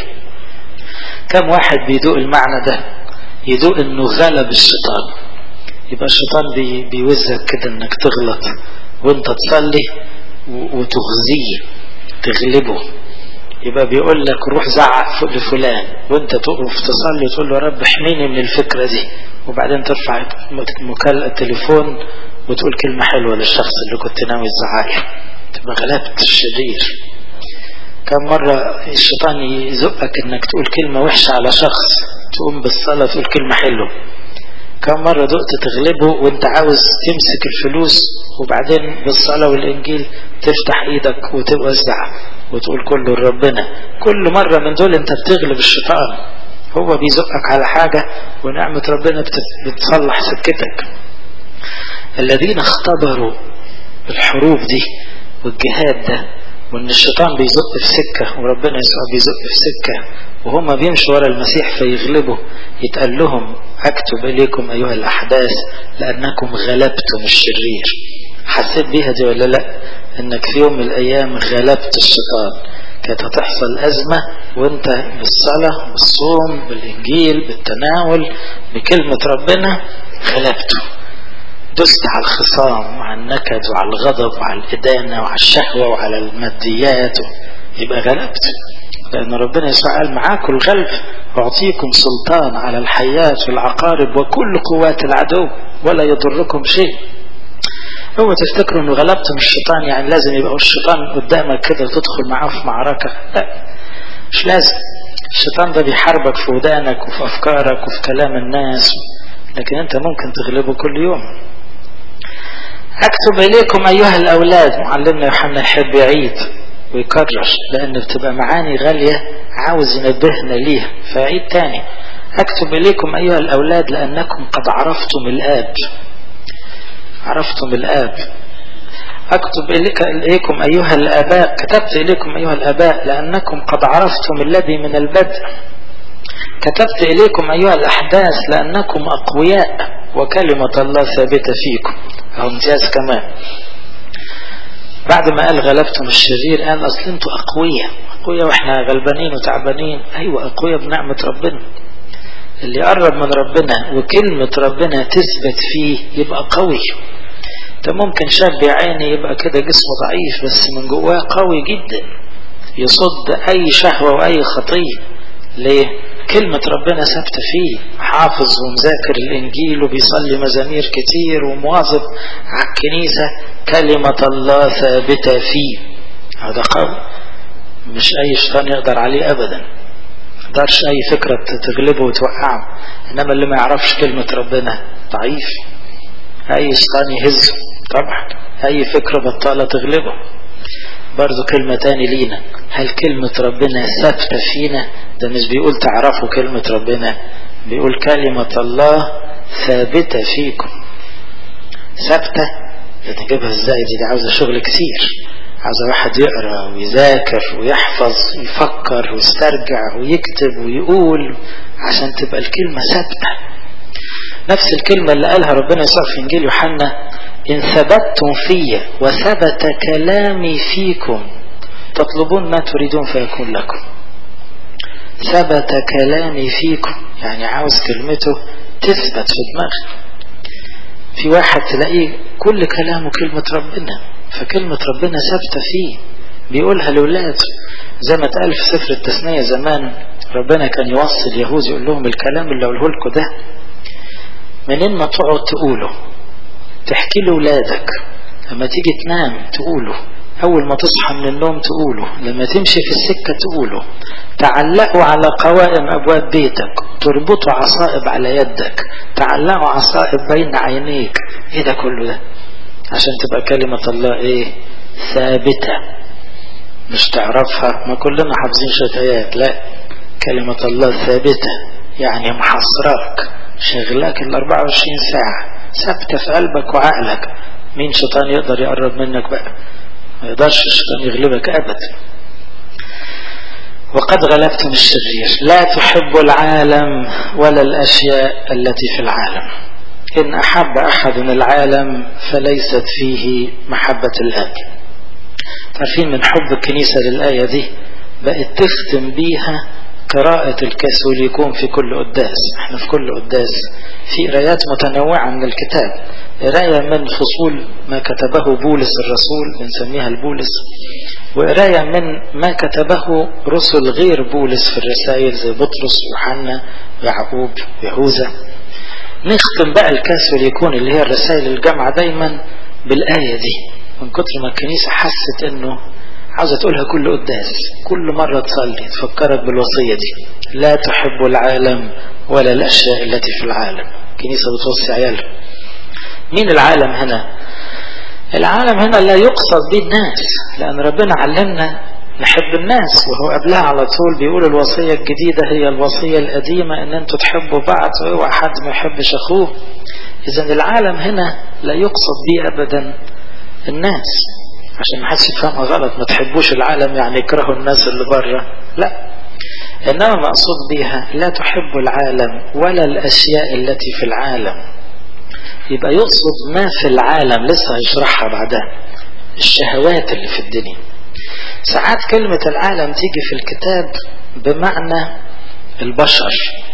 كم واحد بيدوق المعنى ده يدوق انه غلب الشيطان يبقى الشيطان بي بيوزك كده انك تغلط وانت تصلي وتغزيه تغلبه يبقى بيقول لك روح زعق لفلان وانت تقف تصلي تقول له يا رب احميني من الفكرة دي وبعدين ترفع التليفون وتقول كلمة حلوة للشخص اللي كنت ناوي تزعقه تبقى غلبت الشرير كم مرة الشيطان يزقك انك تقول كلمة وحشة على شخص تقوم بالصلاة تقول كلمة حلوة كم مرة دقت تغلبه وانت عاوز تمسك الفلوس وبعدين بالصلاة والانجيل تفتح ايدك وتوزع وتقول كله لربنا كل مرة من دول انت بتغلب الشيطان هو بيزقك على حاجة ونعمة ربنا بتصلح سكتك الذين اختبروا الحروب دي والجهاد ده وان الشيطان بيزق في سكة وربنا يسوع بيزق في سكة وهم بيمشوا ورا المسيح فيغلبوا يتقال لهم اكتب اليكم ايها الاحداث لانكم غلبتم الشرير حسيت بيها دي ولا لا انك في يوم من الايام غلبت الشيطان كانت هتحصل ازمة وانت بالصلاة بالصوم بالانجيل بالتناول بكلمة ربنا غلبته دست على الخصام وعلى النكد وعلى الغضب وعلى الإدانة وعلى الشهوة وعلى الماديات يبقى غلبت لأن ربنا يسوع قال معاكم الغلب أعطيكم سلطان على الحياة والعقارب وكل قوات العدو ولا يضركم شيء هو تفتكروا انه غلبتم الشيطان يعني لازم يبقى الشيطان قدامك كده وتدخل معاه في معركة لا مش لازم الشيطان ده بيحاربك في ودانك وفي أفكارك وفي كلام الناس لكن انت ممكن تغلبه كل يوم اكتب اليكم ايها الاولاد معلمنا يوحنا يحب يعيد ويكرر لان بتبقى معاني غالية عاوز ينبهنا ليها فيعيد تاني اكتب اليكم ايها الاولاد لانكم قد عرفتم الاب عرفتم الاب اكتب اليكم ايها الاباء كتبت اليكم ايها الاباء لانكم قد عرفتم الذي من البدء كتبت إليكم أيها الأحداث لأنكم أقوياء وكلمة الله ثابتة فيكم أو امتياز كمان بعد ما قال غلبتم الشرير قال اصل انتوا اقوياء اقوياء واحنا غلبانين وتعبانين ايوه اقوياء بنعمة ربنا اللي يقرب من ربنا وكلمة ربنا تثبت فيه يبقى قوي ده ممكن شاب يا عيني يبقى كده جسمه ضعيف بس من جواه قوي جدا يصد اي شهوة واي خطية ليه كلمة ربنا ثابتة فيه حافظ ومذاكر الانجيل وبيصلي مزامير كتير ومواظب على الكنيسة كلمة الله ثابتة فيه هذا قوي مش اي شيطان يقدر عليه ابدا مقدرش اي فكرة تغلبه وتوقعه انما اللي ما يعرفش كلمة ربنا ضعيف اي شيطان يهزه طبعا اي فكرة بطالة تغلبه برضو كلمة تاني لينا هل كلمة ربنا ثابتة فينا ده مش بيقول تعرفوا كلمة ربنا بيقول كلمة الله ثابتة فيكم ثابتة نجيبها ازاي دي, دي عاوزة شغل كتير عاوزة واحد يقرأ ويذاكر ويحفظ ويفكر ويسترجع ويكتب ويقول عشان تبقى الكلمة ثابتة نفس الكلمة اللي قالها ربنا يسوع في إنجيل يوحنا إن ثبتتم في وثبت كلامي فيكم تطلبون ما تريدون فيكون لكم ثبت كلامي فيكم يعني عاوز كلمته تثبت في دماغك في واحد تلاقيه كل كلامه كلمة ربنا فكلمة ربنا ثابتة فيه بيقولها لولاده زي ما اتقال في سفر التثنية زمان ربنا كان يوصي اليهود يقول لهم الكلام اللي اقوله لكم ده منين ما تقعد تقوله تحكي لولادك لما تيجي تنام تقوله أول ما تصحى من النوم تقوله لما تمشي في السكة تقوله تعلقوا على قوائم أبواب بيتك تربطوا عصائب على يدك تعلقوا عصائب بين عينيك إيه ده كله ده عشان تبقى كلمة الله إيه ثابتة مش تعرفها ما كلنا حافظين شوية آيات لا كلمة الله ثابتة يعني محصراك شغلاك ال 24 ساعة ثابتة في قلبك وعقلك مين شيطان يقدر يقرب منك بقى ما يقدرش الشيطان يغلبك أبدا وقد غلبتم الشرير لا تحب العالم ولا الأشياء التي في العالم إن أحب أحد العالم فليست فيه محبة الآب عارفين من حب الكنيسة للآية دي بقت تختم بيها قراءة الكاثوليكون في كل قداس احنا في كل قداس في قرايات متنوعة من الكتاب قراية من فصول ما كتبه بولس الرسول بنسميها البولس وقراية من ما كتبه رسل غير بولس في الرسائل زي بطرس ويوحنا ويعقوب ويهوذا نختم بقى الكاثوليكون اللي هي الرسائل الجامعة دايما بالآية دي من كتر ما الكنيسة حست انه عاوزة تقولها كل قداس كل مرة تصلي تفكرك بالوصية دي لا تحب العالم ولا الأشياء التي في العالم كنيسة بتوصي عيالها مين العالم هنا العالم هنا لا يقصد به الناس لأن ربنا علمنا نحب الناس وهو قبلها على طول بيقول الوصية الجديدة هي الوصية القديمة ان انتوا تحبوا بعض واوعى حد ما يحبش اخوه اذا العالم هنا لا يقصد به ابدا الناس عشان ما حدش يفهمها غلط ما تحبوش العالم يعني يكرهوا الناس اللي بره لا انما مقصود بها لا تحب العالم ولا الاشياء التي في العالم يبقى يقصد ما في العالم لسه هيشرحها بعدها الشهوات اللي في الدنيا ساعات كلمة العالم تيجي في الكتاب بمعنى البشر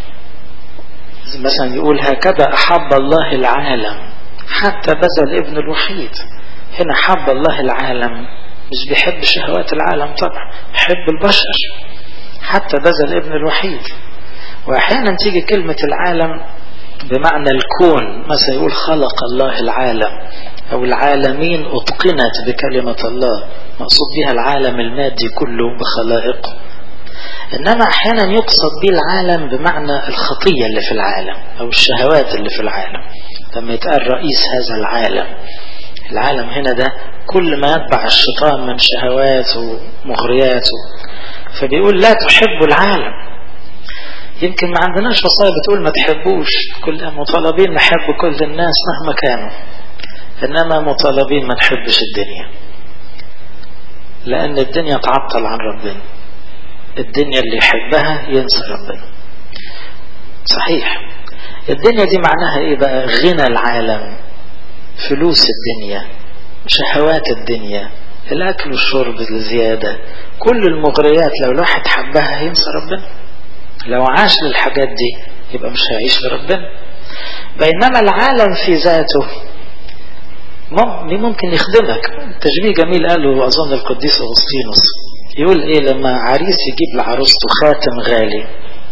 مثلا يقول هكذا أحب الله العالم حتى بذل ابن الوحيد هنا حب الله العالم مش بيحب شهوات العالم طبعا يحب البشر حتى بذل ابن الوحيد وأحيانا تيجي كلمة العالم بمعنى الكون مثلا يقول خلق الله العالم أو العالمين أتقنت بكلمة الله مقصود بها العالم المادي كله بخلائقه إنما أحيانا يقصد به العالم بمعنى الخطية اللي في العالم أو الشهوات اللي في العالم لما يتقال رئيس هذا العالم العالم هنا ده كل ما يتبع الشيطان من شهوات ومغريات فبيقول لا تحب العالم يمكن ما عندناش وصايا بتقول ما تحبوش كل مطالبين نحب كل الناس مهما كانوا إنما مطالبين ما نحبش الدنيا لأن الدنيا تعطل عن ربنا الدنيا اللي يحبها ينسى ربنا صحيح الدنيا دي معناها ايه بقى غنى العالم فلوس الدنيا شهوات الدنيا الأكل والشرب الزيادة كل المغريات لو الواحد حبها هينسى ربنا لو عاش للحاجات دي يبقى مش هيعيش لربنا بينما العالم في ذاته ممكن يخدمك تشبيه جميل قاله أظن القديس أغسطينوس يقول إيه لما عريس يجيب لعروسته خاتم غالي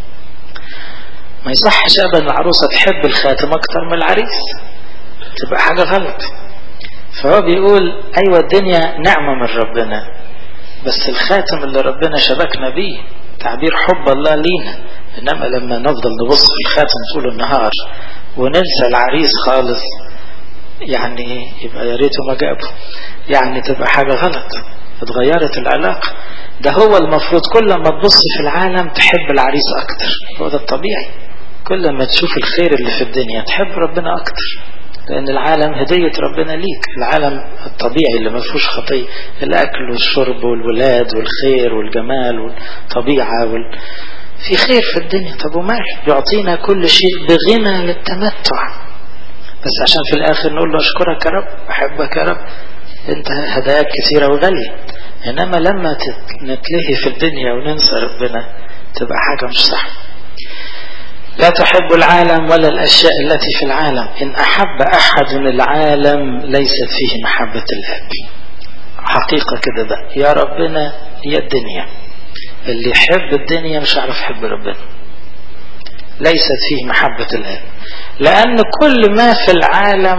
ما يصحش أبدا العروسة تحب الخاتم أكتر من العريس تبقى حاجة غلط فهو بيقول أيوة الدنيا نعمة من ربنا بس الخاتم اللي ربنا شبكنا بيه تعبير حب الله لينا إنما لما نفضل نبص في الخاتم طول النهار وننسى العريس خالص يعني يبقى يا ريته ما جابه يعني تبقى حاجة غلط اتغيرت العلاقة ده هو المفروض كل ما تبص في العالم تحب العريس أكتر هو ده الطبيعي كل ما تشوف الخير اللي في الدنيا تحب ربنا أكتر لأن العالم هدية ربنا ليك العالم الطبيعي اللي ما فيهوش خطية الأكل والشرب والولاد والخير والجمال والطبيعة وال... في خير في الدنيا طب ومال يعطينا كل شيء بغنى للتمتع بس عشان في الآخر نقول له أشكرك يا رب أحبك يا رب أنت هداياك كثيرة وغالية إنما لما نتلهي في الدنيا وننسى ربنا تبقى حاجة مش صح لا تحب العالم ولا الأشياء التي في العالم إن أحب أحد العالم ليست فيه محبة الآب حقيقة كده بقى يا ربنا يا الدنيا اللي يحب الدنيا مش عارف يحب ربنا ليست فيه محبة الآب لأن كل ما في العالم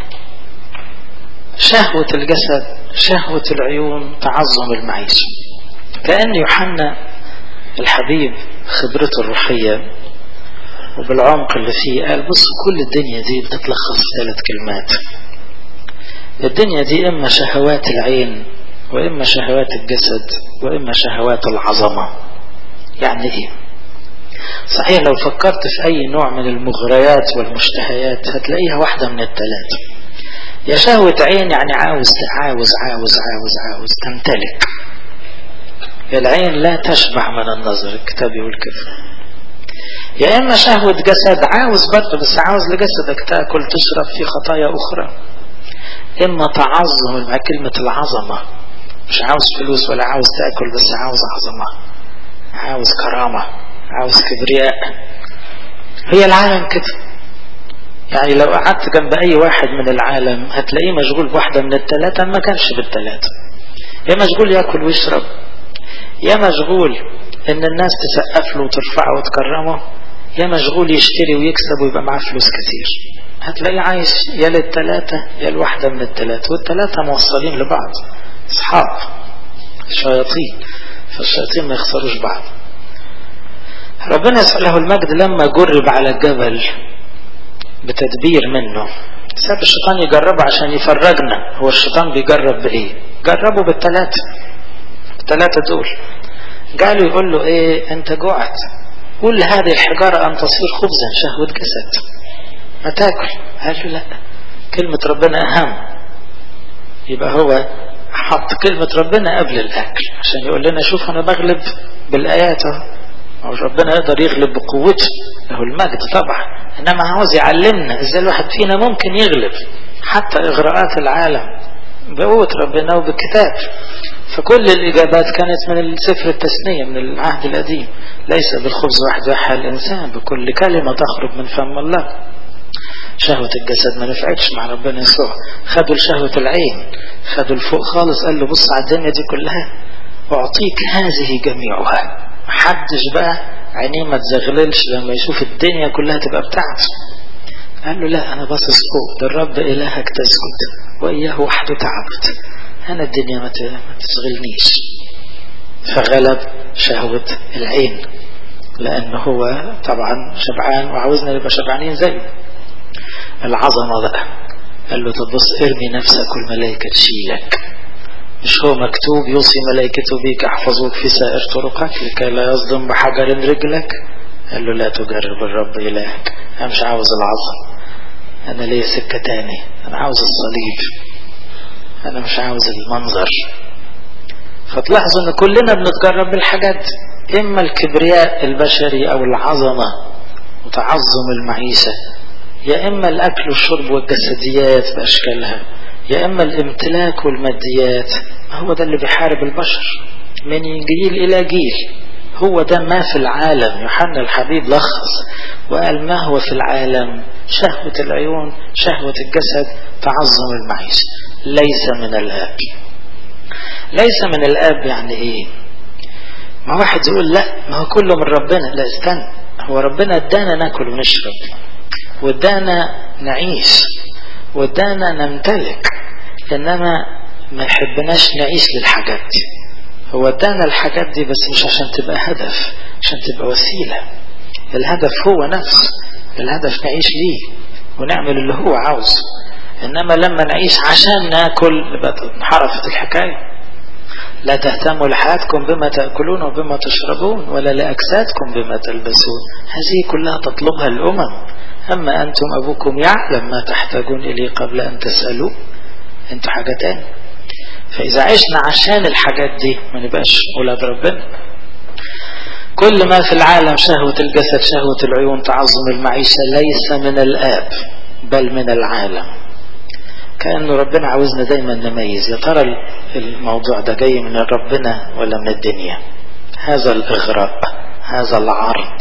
شهوة الجسد شهوة العيون تعظم المعيشة كأن يوحنا الحبيب خبرته الروحية وبالعمق اللي فيه قال بص كل الدنيا دي بتتلخص في ثلاث كلمات الدنيا دي إما شهوات العين وإما شهوات الجسد وإما شهوات العظمة يعني إيه صحيح لو فكرت في أي نوع من المغريات والمشتهيات هتلاقيها واحدة من الثلاثة يا شهوة عين يعني عاوز عاوز عاوز عاوز عاوز تمتلك العين لا تشبع من النظر الكتاب يقول كده يا إما شهوة جسد عاوز برضه بس عاوز لجسدك تاكل تشرب في خطايا أخرى إما تعظم مع كلمة العظمة مش عاوز فلوس ولا عاوز تاكل بس عاوز عظمة عاوز كرامة عاوز كبرياء هي العالم كده يعني لو قعدت جنب أي واحد من العالم هتلاقيه مشغول بواحدة من الثلاثة ما كانش بالثلاثة يا مشغول ياكل ويشرب يا مشغول ان الناس تسقف له وترفعه وتكرمه يا مشغول يشتري ويكسب ويبقى معاه فلوس كتير هتلاقيه عايش يا للثلاثة يا الواحدة من الثلاثة والثلاثة موصلين لبعض اصحاب شياطين فالشياطين ما يخسروش بعض ربنا يسأله المجد لما جرب على الجبل بتدبير منه ساب الشيطان يجربه عشان يفرجنا هو الشيطان بيجرب بايه جربه بالثلاثة الثلاثة دول قالوا يقول له ايه انت جوعت قول هذه الحجارة ان تصير خبزا شهوة جسد ما تاكل قال له لا كلمة ربنا اهم يبقى هو حط كلمة ربنا قبل الاكل عشان يقول لنا شوف انا بغلب بالايات اهو ربنا يقدر يغلب بقوته له المجد طبعا انما عاوز يعلمنا ازاي الواحد فينا ممكن يغلب حتى اغراءات العالم بقوة ربنا وبالكتاب فكل الإجابات كانت من سفر التثنية من العهد القديم ليس بالخبز وحده يحيى الإنسان بكل كلمة تخرج من فم الله شهوة الجسد ما نفعتش مع ربنا يسوع خدوا لشهوة العين خدوا لفوق خالص قال له بص على الدنيا دي كلها أعطيك هذه جميعها محدش بقى عينيه ما تزغللش لما يشوف الدنيا كلها تبقى بتاعته قال له لا أنا باصص فوق ده الرب إلهك تسجد وإياه وحده تعبد أنا الدنيا ما تشغلنيش فغلب شهوة العين لأنه هو طبعا شبعان وعاوزنا نبقى شبعانين زيه العظمة بقى قال له طب بص ارمي نفسك والملائكة تشيلك مش هو مكتوب يوصي ملائكته بيك احفظوك في سائر طرقك لكي لا يصدم بحجر رجلك قال له لا تجرب الرب إلهك أنا مش عاوز العظم أنا ليه سكة تاني أنا عاوز الصليب أنا مش عاوز المنظر فتلاحظوا أن كلنا بنتجرب بالحاجات إما الكبرياء البشري أو العظمة وتعظم المعيشة يا إما الأكل والشرب والجسديات بأشكالها يا إما الامتلاك والماديات هو ده اللي بيحارب البشر من جيل إلى جيل هو ده ما في العالم يوحنا الحبيب لخص وقال ما هو في العالم شهوة العيون شهوة الجسد تعظم المعيشة ليس من الآب ليس من الآب يعني إيه ما واحد يقول لا ما هو كله من ربنا لا استنى هو ربنا ادانا ناكل ونشرب وادانا نعيش وادانا نمتلك انما ما يحبناش نعيش للحاجات دي هو ادانا الحاجات دي بس مش عشان تبقى هدف عشان تبقى وسيلة الهدف هو نفسه الهدف نعيش ليه ونعمل اللي هو عاوزه انما لما نعيش عشان ناكل يبقى انحرفت الحكايه لا تهتموا لحياتكم بما تأكلون وبما تشربون ولا لأجسادكم بما تلبسون هذه كلها تطلبها الأمم أما أنتم أبوكم يعلم ما تحتاجون إليه قبل أن تسألوا أنتوا حاجة تاني فإذا عشنا عشان الحاجات دي ما نبقاش أولاد ربنا كل ما في العالم شهوة الجسد شهوة العيون تعظم المعيشة ليس من الآب بل من العالم كأنه ربنا عاوزنا دايما نميز يا ترى الموضوع ده جاي من ربنا ولا من الدنيا هذا الإغراء هذا العرض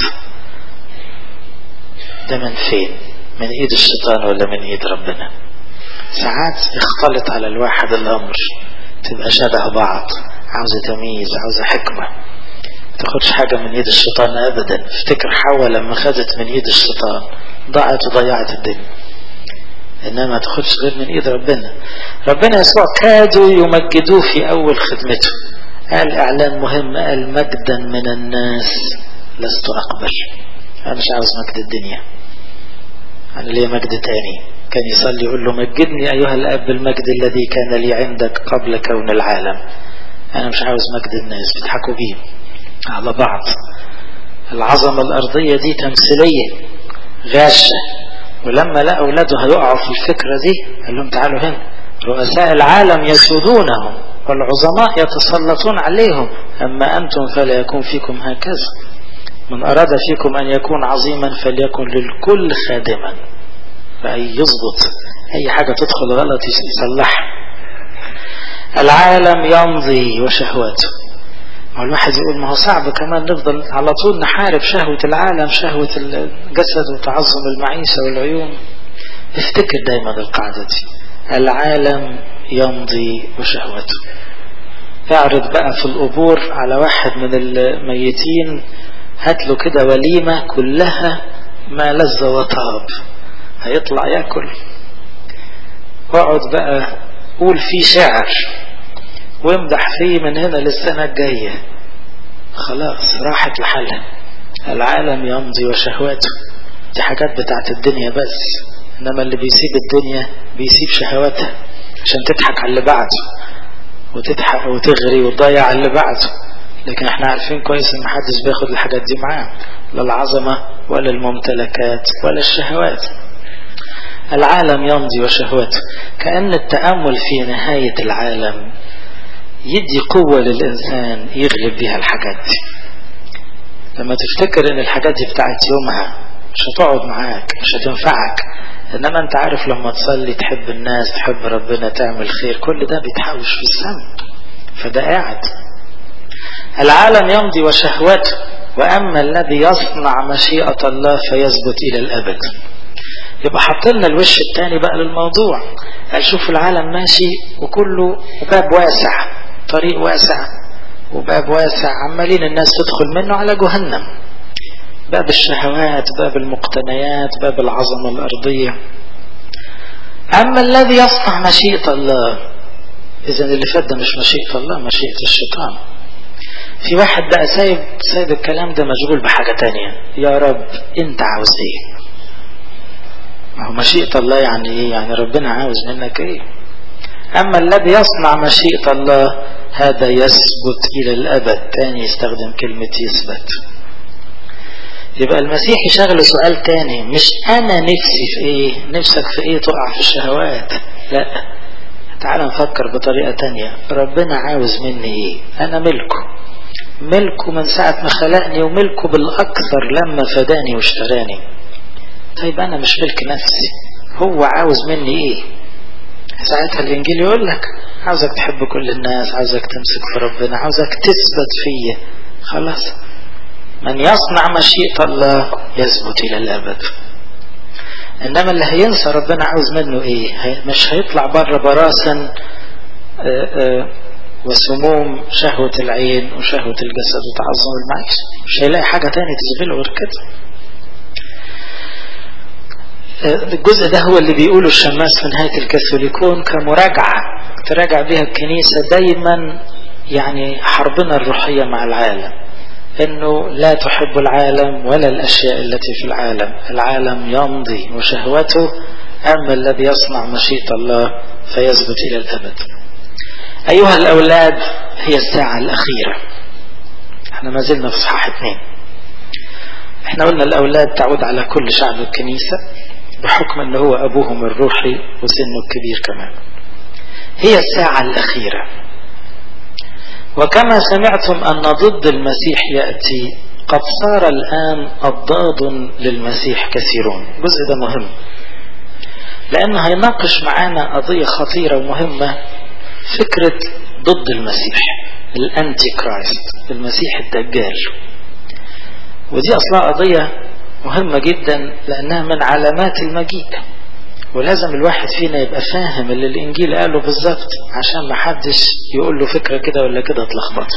ده من فين من ايد الشيطان ولا من ايد ربنا ساعات يختلط على الواحد الامر تبقى شبه بعض عاوزة تمييز عاوزة حكمة تاخدش حاجة من ايد الشيطان ابدا افتكر حواء لما خدت من ايد الشيطان ضاعت وضيعت الدنيا انما ما تاخدش غير من ايد ربنا ربنا يسوع كادوا يمجدوه في اول خدمته قال اعلان مهم قال مجدا من الناس لست اقبل انا مش عاوز مجد الدنيا انا ليه مجد تاني كان يصلي يقول له مجدني ايها الاب بالمجد الذي كان لي عندك قبل كون العالم انا مش عاوز مجد الناس بيضحكوا بيه على بعض العظمة الارضية دي تمثيلية غاشة ولما لقى اولاده هيقعوا في الفكرة دي قال لهم تعالوا هنا رؤساء العالم يسودونهم والعظماء يتسلطون عليهم اما انتم فلا يكون فيكم هكذا من أراد فيكم أن يكون عظيما فليكن للكل خادما فأي يظبط أي حاجة تدخل غلط يصلحها العالم يمضي وشهواته ما الواحد يقول ما هو صعب كمان نفضل على طول نحارب شهوة العالم شهوة الجسد وتعظم المعيشة والعيون افتكر دايما القاعدة دي العالم يمضي وشهوته اعرض بقى في القبور على واحد من الميتين هات له كده وليمة كلها ما لذ وطاب هيطلع ياكل واقعد بقى قول فيه شعر وامدح فيه من هنا للسنة الجاية خلاص راحت لحالها العالم يمضي وشهواته دي حاجات بتاعت الدنيا بس انما اللي بيسيب الدنيا بيسيب شهواتها عشان تضحك على اللي بعده وتضحك وتغري وتضيع اللي بعده لكن احنا عارفين كويس ان محدش بياخد الحاجات دي معاه لا العظمة ولا الممتلكات ولا الشهوات العالم يمضي وشهواته كأن التأمل في نهاية العالم يدي قوة للإنسان يغلب بها الحاجات دي لما تفتكر ان الحاجات دي بتاعت يومها مش هتقعد معاك مش هتنفعك انما انت عارف لما تصلي تحب الناس تحب ربنا تعمل خير كل ده بيتحوش في السماء فده قاعد العالم يمضي وشهوته وأما الذي يصنع مشيئة الله فيثبت إلى الأبد يبقى حطلنا الوش الثاني بقى للموضوع قال شوف العالم ماشي وكله باب واسع طريق واسع وباب واسع عمالين الناس تدخل منه على جهنم باب الشهوات باب المقتنيات باب العظمة الأرضية أما الذي يصنع مشيئة الله إذا اللي فات ده مش مشيئة الله مشيئة الشيطان في واحد بقى سايب سايب الكلام ده مشغول بحاجة تانية يا رب انت عاوز ايه ما هو مشيئة الله يعني ايه يعني ربنا عاوز منك ايه اما الذي يصنع مشيئة الله هذا يثبت الى الابد تاني يستخدم كلمة يثبت يبقى المسيح يشغل سؤال تاني مش انا نفسي في ايه نفسك في ايه تقع في الشهوات لا تعال نفكر بطريقة تانية ربنا عاوز مني ايه انا ملكه ملكه من ساعة ما خلقني وملكه بالأكثر لما فداني واشتراني طيب أنا مش ملك نفسي هو عاوز مني إيه ساعتها الإنجيل يقول لك عاوزك تحب كل الناس عاوزك تمسك في ربنا عاوزك تثبت فيه خلاص من يصنع مشيئة الله يثبت إلى الأبد إنما اللي هينسى ربنا عاوز منه إيه مش هيطلع بره براسن وسموم شهوة العين وشهوة الجسد وتعظم المعيشة مش هيلاقي حاجة تانية تشغله غير كده الجزء ده هو اللي بيقوله الشماس في نهاية الكاثوليكون كمراجعة تراجع بها الكنيسة دايما يعني حربنا الروحية مع العالم انه لا تحب العالم ولا الاشياء التي في العالم العالم يمضي وشهوته اما الذي يصنع مشيئة الله فيثبت الى الابد ايها الاولاد هي الساعة الاخيرة احنا ما زلنا في صحاح اثنين احنا قلنا الاولاد تعود على كل شعب الكنيسة بحكم ان هو ابوهم الروحي وسنه الكبير كمان هي الساعة الاخيرة وكما سمعتم أن ضد المسيح يأتي قد صار الآن أضداد للمسيح كثيرون الجزء ده مهم لأنه هيناقش معانا قضية خطيرة ومهمة فكرة ضد المسيح الأنتي كرايست المسيح الدجال ودي أصلا قضية مهمة جدا لأنها من علامات المجيء ولازم الواحد فينا يبقى فاهم اللي الإنجيل قاله بالظبط عشان ما حدش يقول له فكرة كده ولا كده تلخبطه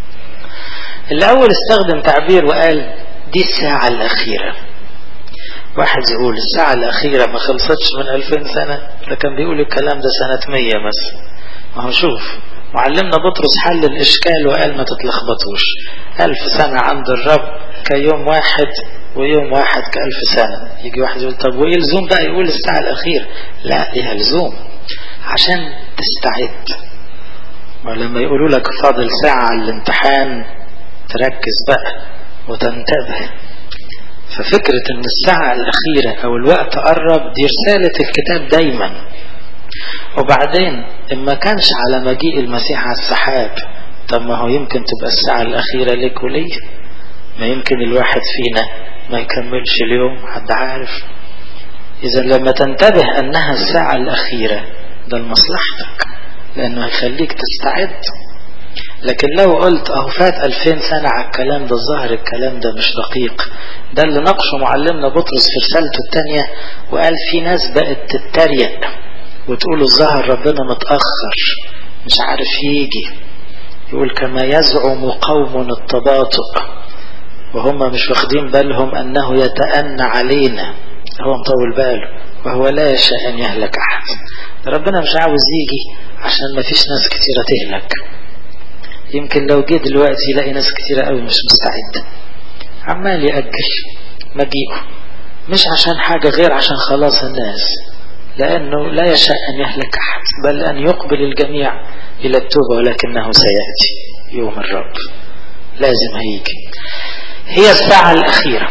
الأول استخدم تعبير وقال دي الساعة الأخيرة واحد يقول الساعة الأخيرة ما خلصتش من 2000 سنة ده كان بيقول الكلام ده سنة 100 مثلا ما هو شوف معلمنا بطرس حل الإشكال وقال ما تتلخبطوش ألف سنة عند الرب كيوم واحد ويوم واحد كألف سنة يجي واحد يقول طب وإيه لزوم بقى يقول الساعة الأخيرة لا ليها لزوم عشان تستعد ولما يقولوا لك فاضل ساعة على الامتحان تركز بقى وتنتبه ففكرة ان الساعة الأخيرة أو الوقت قرب دي رسالة الكتاب دايما وبعدين إما كانش على مجيء المسيح على السحاب طب ما هو يمكن تبقى الساعة الأخيرة لك ولي ما يمكن الواحد فينا ما يكملش اليوم حد عارف إذا لما تنتبه أنها الساعة الأخيرة ده لمصلحتك لأنه هيخليك تستعد لكن لو قلت أهو فات ألفين سنة على الكلام ده الظاهر الكلام ده مش دقيق ده اللي ناقشه معلمنا بطرس في رسالته الثانية وقال في ناس بقت تتريق وتقول الظاهر ربنا متأخر مش عارف يجي يقول كما يزعم قوم التباطؤ وهم مش واخدين بالهم أنه يتأنى علينا هو مطول باله وهو لا يشاء أن يهلك أحد ربنا مش عاوز يجي عشان ما فيش ناس كتيرة تهلك يمكن لو جه دلوقتي يلاقي ناس كتيرة قوي مش مستعدة عمال يأجل مجيئه مش عشان حاجة غير عشان خلاص الناس لأنه لا يشاء أن يهلك أحد بل أن يقبل الجميع إلى التوبة ولكنه سيأتي يوم الرب لازم هيجي هي الساعة الأخيرة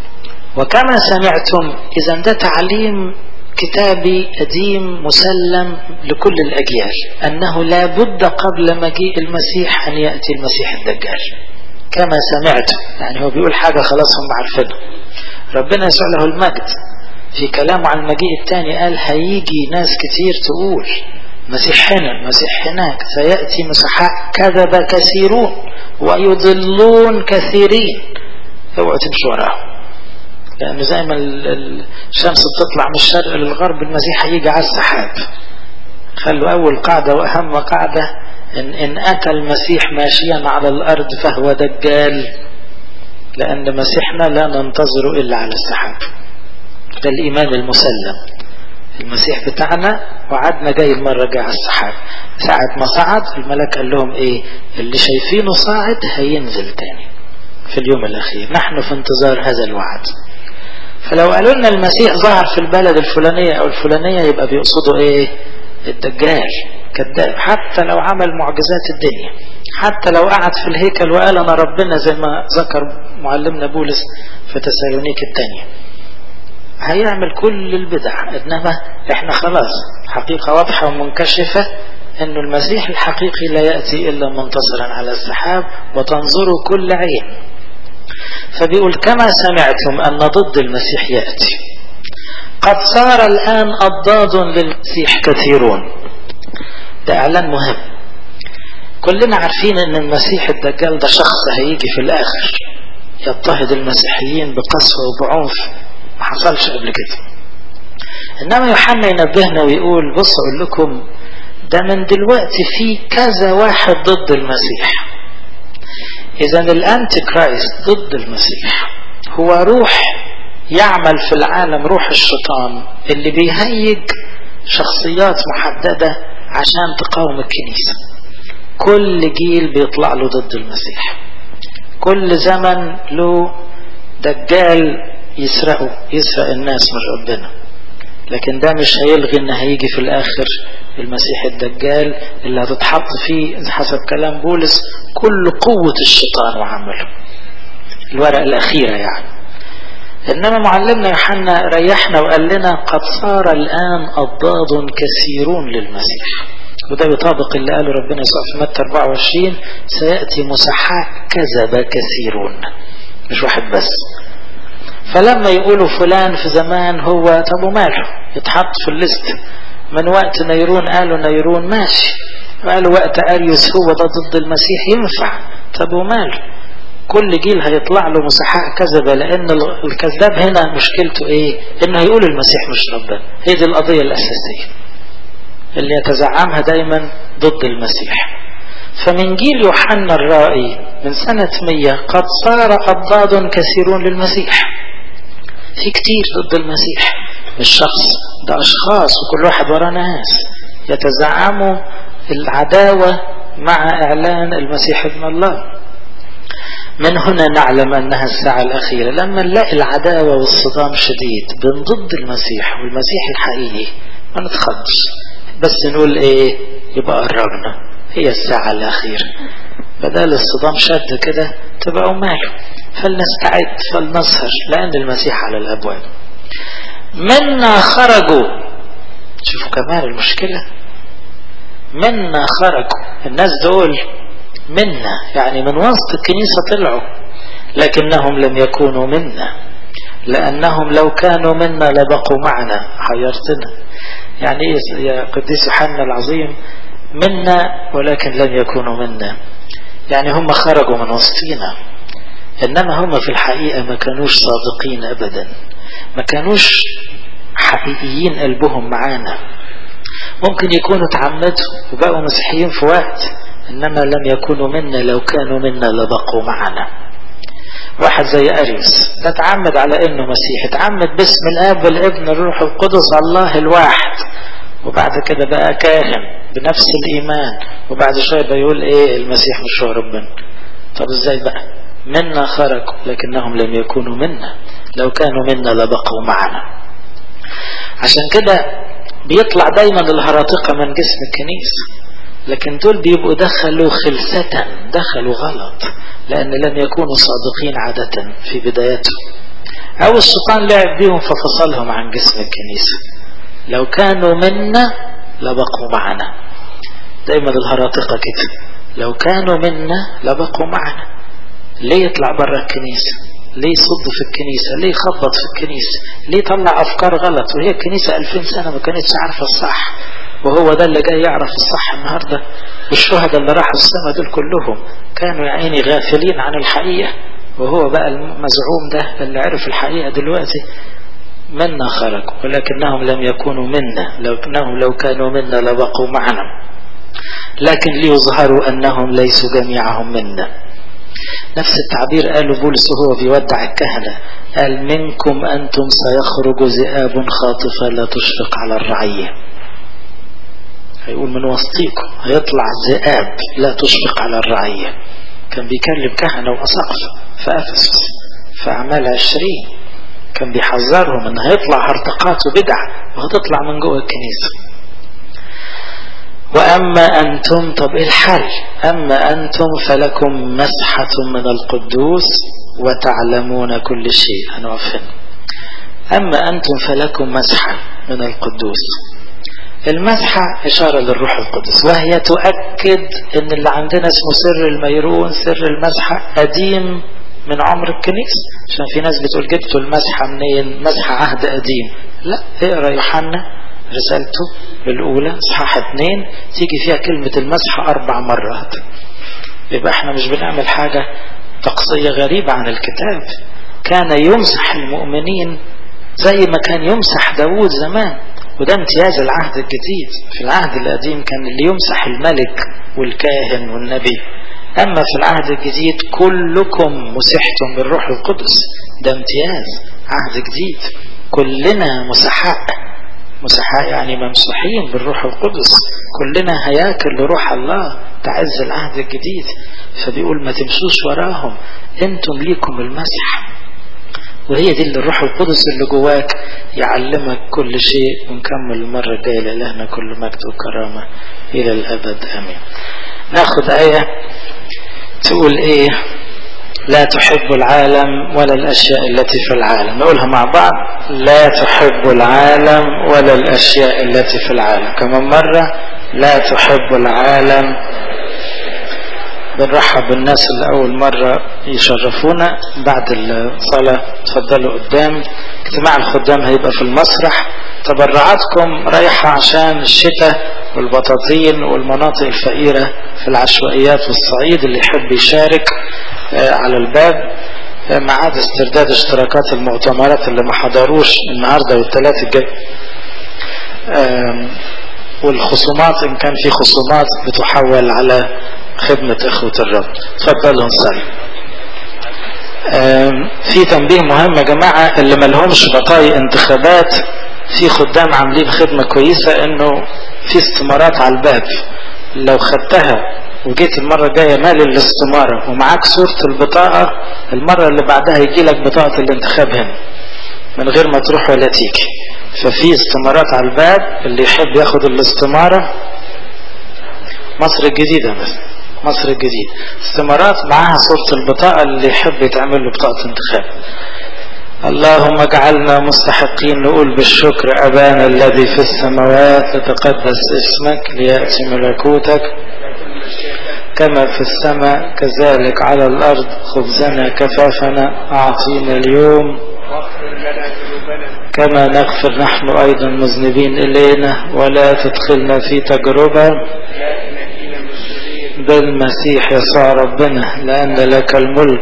وكما سمعتم إذا ده تعليم كتابي قديم مسلم لكل الأجيال أنه لا بد قبل مجيء المسيح أن يأتي المسيح الدجال كما سمعتم يعني هو بيقول حاجة خلاص هم عارفينها ربنا يسوع له المجد في كلامه عن المجيء الثاني قال هيجي ناس كتير تقول مسيح هنا مسيح هناك سيأتي مسحاء كذب كثيرون ويضلون كثيرين اوعوا تمشوا وراهم لأنه زي ما الشمس بتطلع من الشرق للغرب المسيح هيجي على السحاب خلوا أول قاعدة وأهم قاعدة إن, إن أتى المسيح ماشيا على الأرض فهو دجال لأن مسيحنا لا ننتظر إلا على السحاب ده الإيمان المسلم المسيح بتاعنا وعدنا جاي المرة جاي على السحاب ساعة ما صعد الملك قال لهم ايه اللي شايفينه صاعد هينزل تاني في اليوم الأخير نحن في انتظار هذا الوعد فلو قالوا لنا المسيح ظهر في البلد الفلانية أو الفلانية يبقى بيقصدوا ايه الدجال كذاب حتى لو عمل معجزات الدنيا حتى لو قعد في الهيكل وقال أنا ربنا زي ما ذكر معلمنا بولس في تسالونيك الثانية هيعمل كل البدع انما احنا خلاص حقيقة واضحة ومنكشفة ان المسيح الحقيقي لا يأتي الا منتصرا على السحاب وتنظر كل عين فبيقول كما سمعتم ان ضد المسيح يأتي قد صار الآن أضداد للمسيح كثيرون ده إعلان مهم كلنا عارفين ان المسيح الدجال ده شخص هيجي في الاخر يضطهد المسيحيين بقسوة وبعنف ما حصلش قبل كده انما يوحنا ينبهنا ويقول بص اقول لكم ده من دلوقتي في كذا واحد ضد المسيح اذا الانتي كرايست ضد المسيح هو روح يعمل في العالم روح الشيطان اللي بيهيج شخصيات محددة عشان تقاوم الكنيسة كل جيل بيطلع له ضد المسيح كل زمن له دجال يسرقه يسرق الناس من ربنا لكن ده مش هيلغي ان هيجي في الاخر المسيح الدجال اللي هتتحط فيه حسب كلام بولس كل قوة الشيطان وعمله الورقة الأخيرة يعني إنما معلمنا يوحنا ريحنا وقال لنا قد صار الآن أضداد كثيرون للمسيح وده بيطابق اللي قاله ربنا يسوع في متى 24 سيأتي مسحاء كذب كثيرون مش واحد بس فلما يقولوا فلان في زمان هو طب وماله يتحط في الليست من وقت نيرون قالوا نيرون ماشي قالوا وقت أريوس هو ده ضد المسيح ينفع طب وماله كل جيل هيطلع له مسحاء كذبة لأن الكذاب هنا مشكلته إيه إنه يقول المسيح مش ربنا هي دي القضية الأساسية اللي يتزعمها دايما ضد المسيح فمن جيل يوحنا الرائي من سنة مية قد صار أضداد كثيرون للمسيح في كتير ضد المسيح مش شخص ده أشخاص وكل واحد وراه ناس يتزعموا العداوة مع إعلان المسيح ابن الله من هنا نعلم أنها الساعة الأخيرة لما نلاقي العداوة والصدام شديد بين ضد المسيح والمسيح الحقيقي ما نتخضش بس نقول ايه يبقى قربنا هي الساعة الأخيرة بدل الصدام شد كده تبقى ماله فلنستعد فلنسهر لأن المسيح على الأبواب منا خرجوا شوفوا كمان المشكلة منا خرجوا الناس دول منا يعني من وسط الكنيسة طلعوا لكنهم لم يكونوا منا لأنهم لو كانوا منا لبقوا معنا حيرتنا يعني إيه يا قديس يوحنا العظيم منا ولكن لم يكونوا منا يعني هم خرجوا من وسطينا إنما هم في الحقيقة ما كانوش صادقين أبدا ما كانوش حقيقيين قلبهم معانا ممكن يكونوا تعمدوا وبقوا مسيحيين في وقت إنما لم يكونوا منا لو كانوا منا لبقوا معنا واحد زي أريوس ده اتعمد على إنه مسيح اتعمد باسم الآب والابن الروح القدس الله الواحد وبعد كده بقى كاهن بنفس الإيمان وبعد شوية بيقول إيه المسيح مش هو ربنا طب إزاي بقى منا خرجوا لكنهم لم يكونوا منا لو كانوا منا لبقوا معنا عشان كده بيطلع دايما الهراطقة من جسم الكنيسة لكن دول بيبقوا دخلوا خلسة دخلوا غلط لأن لم يكونوا صادقين عادة في بدايتهم أو الشيطان لعب بيهم ففصلهم عن جسم الكنيسة لو كانوا منا لبقوا معنا دايما الهراطقة كده لو كانوا منا لبقوا معنا ليه يطلع برا الكنيسة ليه يصد في الكنيسة ليه يخبط في الكنيسة ليه يطلع أفكار غلط وهي الكنيسة ألفين سنة ما كانتش عارفة الصح وهو ده اللي جاي يعرف الصح النهاردة والشهداء اللي راحوا السماء دول كلهم كانوا يا عيني غافلين عن الحقيقة وهو بقى المزعوم ده اللي عرف الحقيقة دلوقتي منا خرجوا ولكنهم لم يكونوا منا لكنهم لو كانوا منا لبقوا معنا لكن ليظهروا أنهم ليسوا جميعهم منا نفس التعبير قاله بولس وهو بيودع الكهنة قال منكم أنتم سيخرج ذئاب خاطفة لا تشفق على الرعية هيقول من وسطيكم هيطلع ذئاب لا تشفق على الرعية كان بيكلم كهنة وأساقفة في أفسس في أعمال عشرين كان بيحذرهم ان هيطلع هرطقات وبدع وهتطلع من جوه الكنيسة وأما أنتم طب إيه الحل أما أنتم فلكم مسحة من القدوس وتعلمون كل شيء هنقف هنا أما أنتم فلكم مسحة من القدوس المسحة إشارة للروح القدس وهي تؤكد أن اللي عندنا اسمه سر الميرون سر المسحة قديم من عمر الكنيسة عشان في ناس بتقول جبتوا المسحة منين مسحة عهد قديم لا اقرا يوحنا رسالته الأولى إصحاح اتنين تيجي فيها كلمة المسحة أربع مرات يبقى احنا مش بنعمل حاجة طقسية غريبة عن الكتاب كان يمسح المؤمنين زي ما كان يمسح داوود زمان وده امتياز العهد الجديد في العهد القديم كان اللي يمسح الملك والكاهن والنبي أما في العهد الجديد كلكم مسحتم بالروح القدس ده امتياز عهد جديد كلنا مسحاء مسحاء يعني ممسوحين بالروح القدس كلنا هياكل لروح الله تعز العهد الجديد فبيقول ما تمشوش وراهم انتم ليكم المسح وهي دي اللي الروح القدس اللي جواك يعلمك كل شيء ونكمل المرة الجاية لإلهنا كل مجد وكرامة إلى الأبد آمين ناخد آية تقول إيه لا تحب العالم ولا الأشياء التي في العالم نقولها مع بعض لا تحب العالم ولا الأشياء التي في العالم كمان مرة لا تحب العالم بنرحب بالناس اللي أول مرة يشرفونا بعد الصلاة تفضلوا قدام اجتماع الخدام هيبقى في المسرح تبرعاتكم رايحة عشان الشتاء والبطاطين والمناطق الفقيرة في العشوائيات والصعيد اللي يحب يشارك على الباب ميعاد استرداد اشتراكات المؤتمرات اللي ما حضروش النهارده والثلاث الجاي والخصومات ان كان في خصومات بتحول على خدمة اخوة الرب تفضلوا نصلي في تنبيه مهم يا جماعة اللي ملهمش بطايق انتخابات في خدام عاملين خدمة كويسة انه في استمارات على الباب لو خدتها وجيت المرة الجاية مالي الاستمارة ومعاك صورة البطاقة المرة اللي بعدها يجي لك بطاقة الانتخاب هنا من غير ما تروح ولا تيجي ففي استمارات على الباب اللي يحب ياخد الاستمارة مصر الجديدة بس مصر الجديد استمارات معاها صورة البطاقة اللي يحب يتعمل له بطاقة انتخاب اللهم اجعلنا مستحقين نقول بالشكر أبانا الذي في السماوات لتقدس اسمك ليأتي ملكوتك كما في السماء كذلك على الأرض خبزنا كفافنا أعطينا اليوم كما نغفر نحن أيضا مذنبين إلينا ولا تدخلنا في تجربة بالمسيح يسوع ربنا لأن لك الملك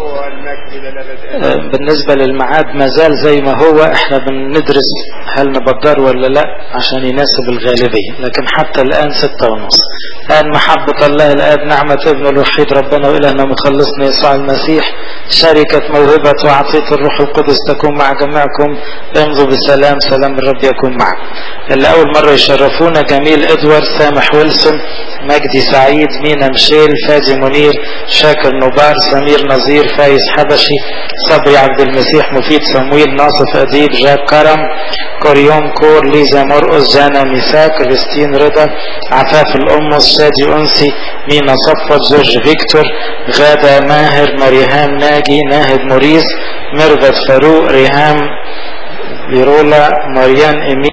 بالنسبة للمعاد ما زال زي ما هو احنا بندرس هل نبدر ولا لا عشان يناسب الغالبية لكن حتى الآن ستة ونص الآن محبة الله الآب نعمة ابن الوحيد ربنا وإلهنا مخلصنا يسوع المسيح شركة موهبة وعطية الروح القدس تكون مع جميعكم امضوا بسلام سلام الرب يكون معكم اللي أول مرة يشرفونا جميل إدوارد سامح ويلسون مجدي سعيد مينا مشيل فادي منير شاكر نبار سمير نظير فايز حبشي صبري عبد المسيح مفيد صمويل ناصف أديب جاك كرم كوريوم كور ليزا مرقص جانا ميساك كريستين رضا عفاف الأمس شادي أنسي مينا صفوت جورج فيكتور غادة ماهر مريهام ناجي ناهد موريس ميرفت فاروق ريهام بيرولا مريان إمي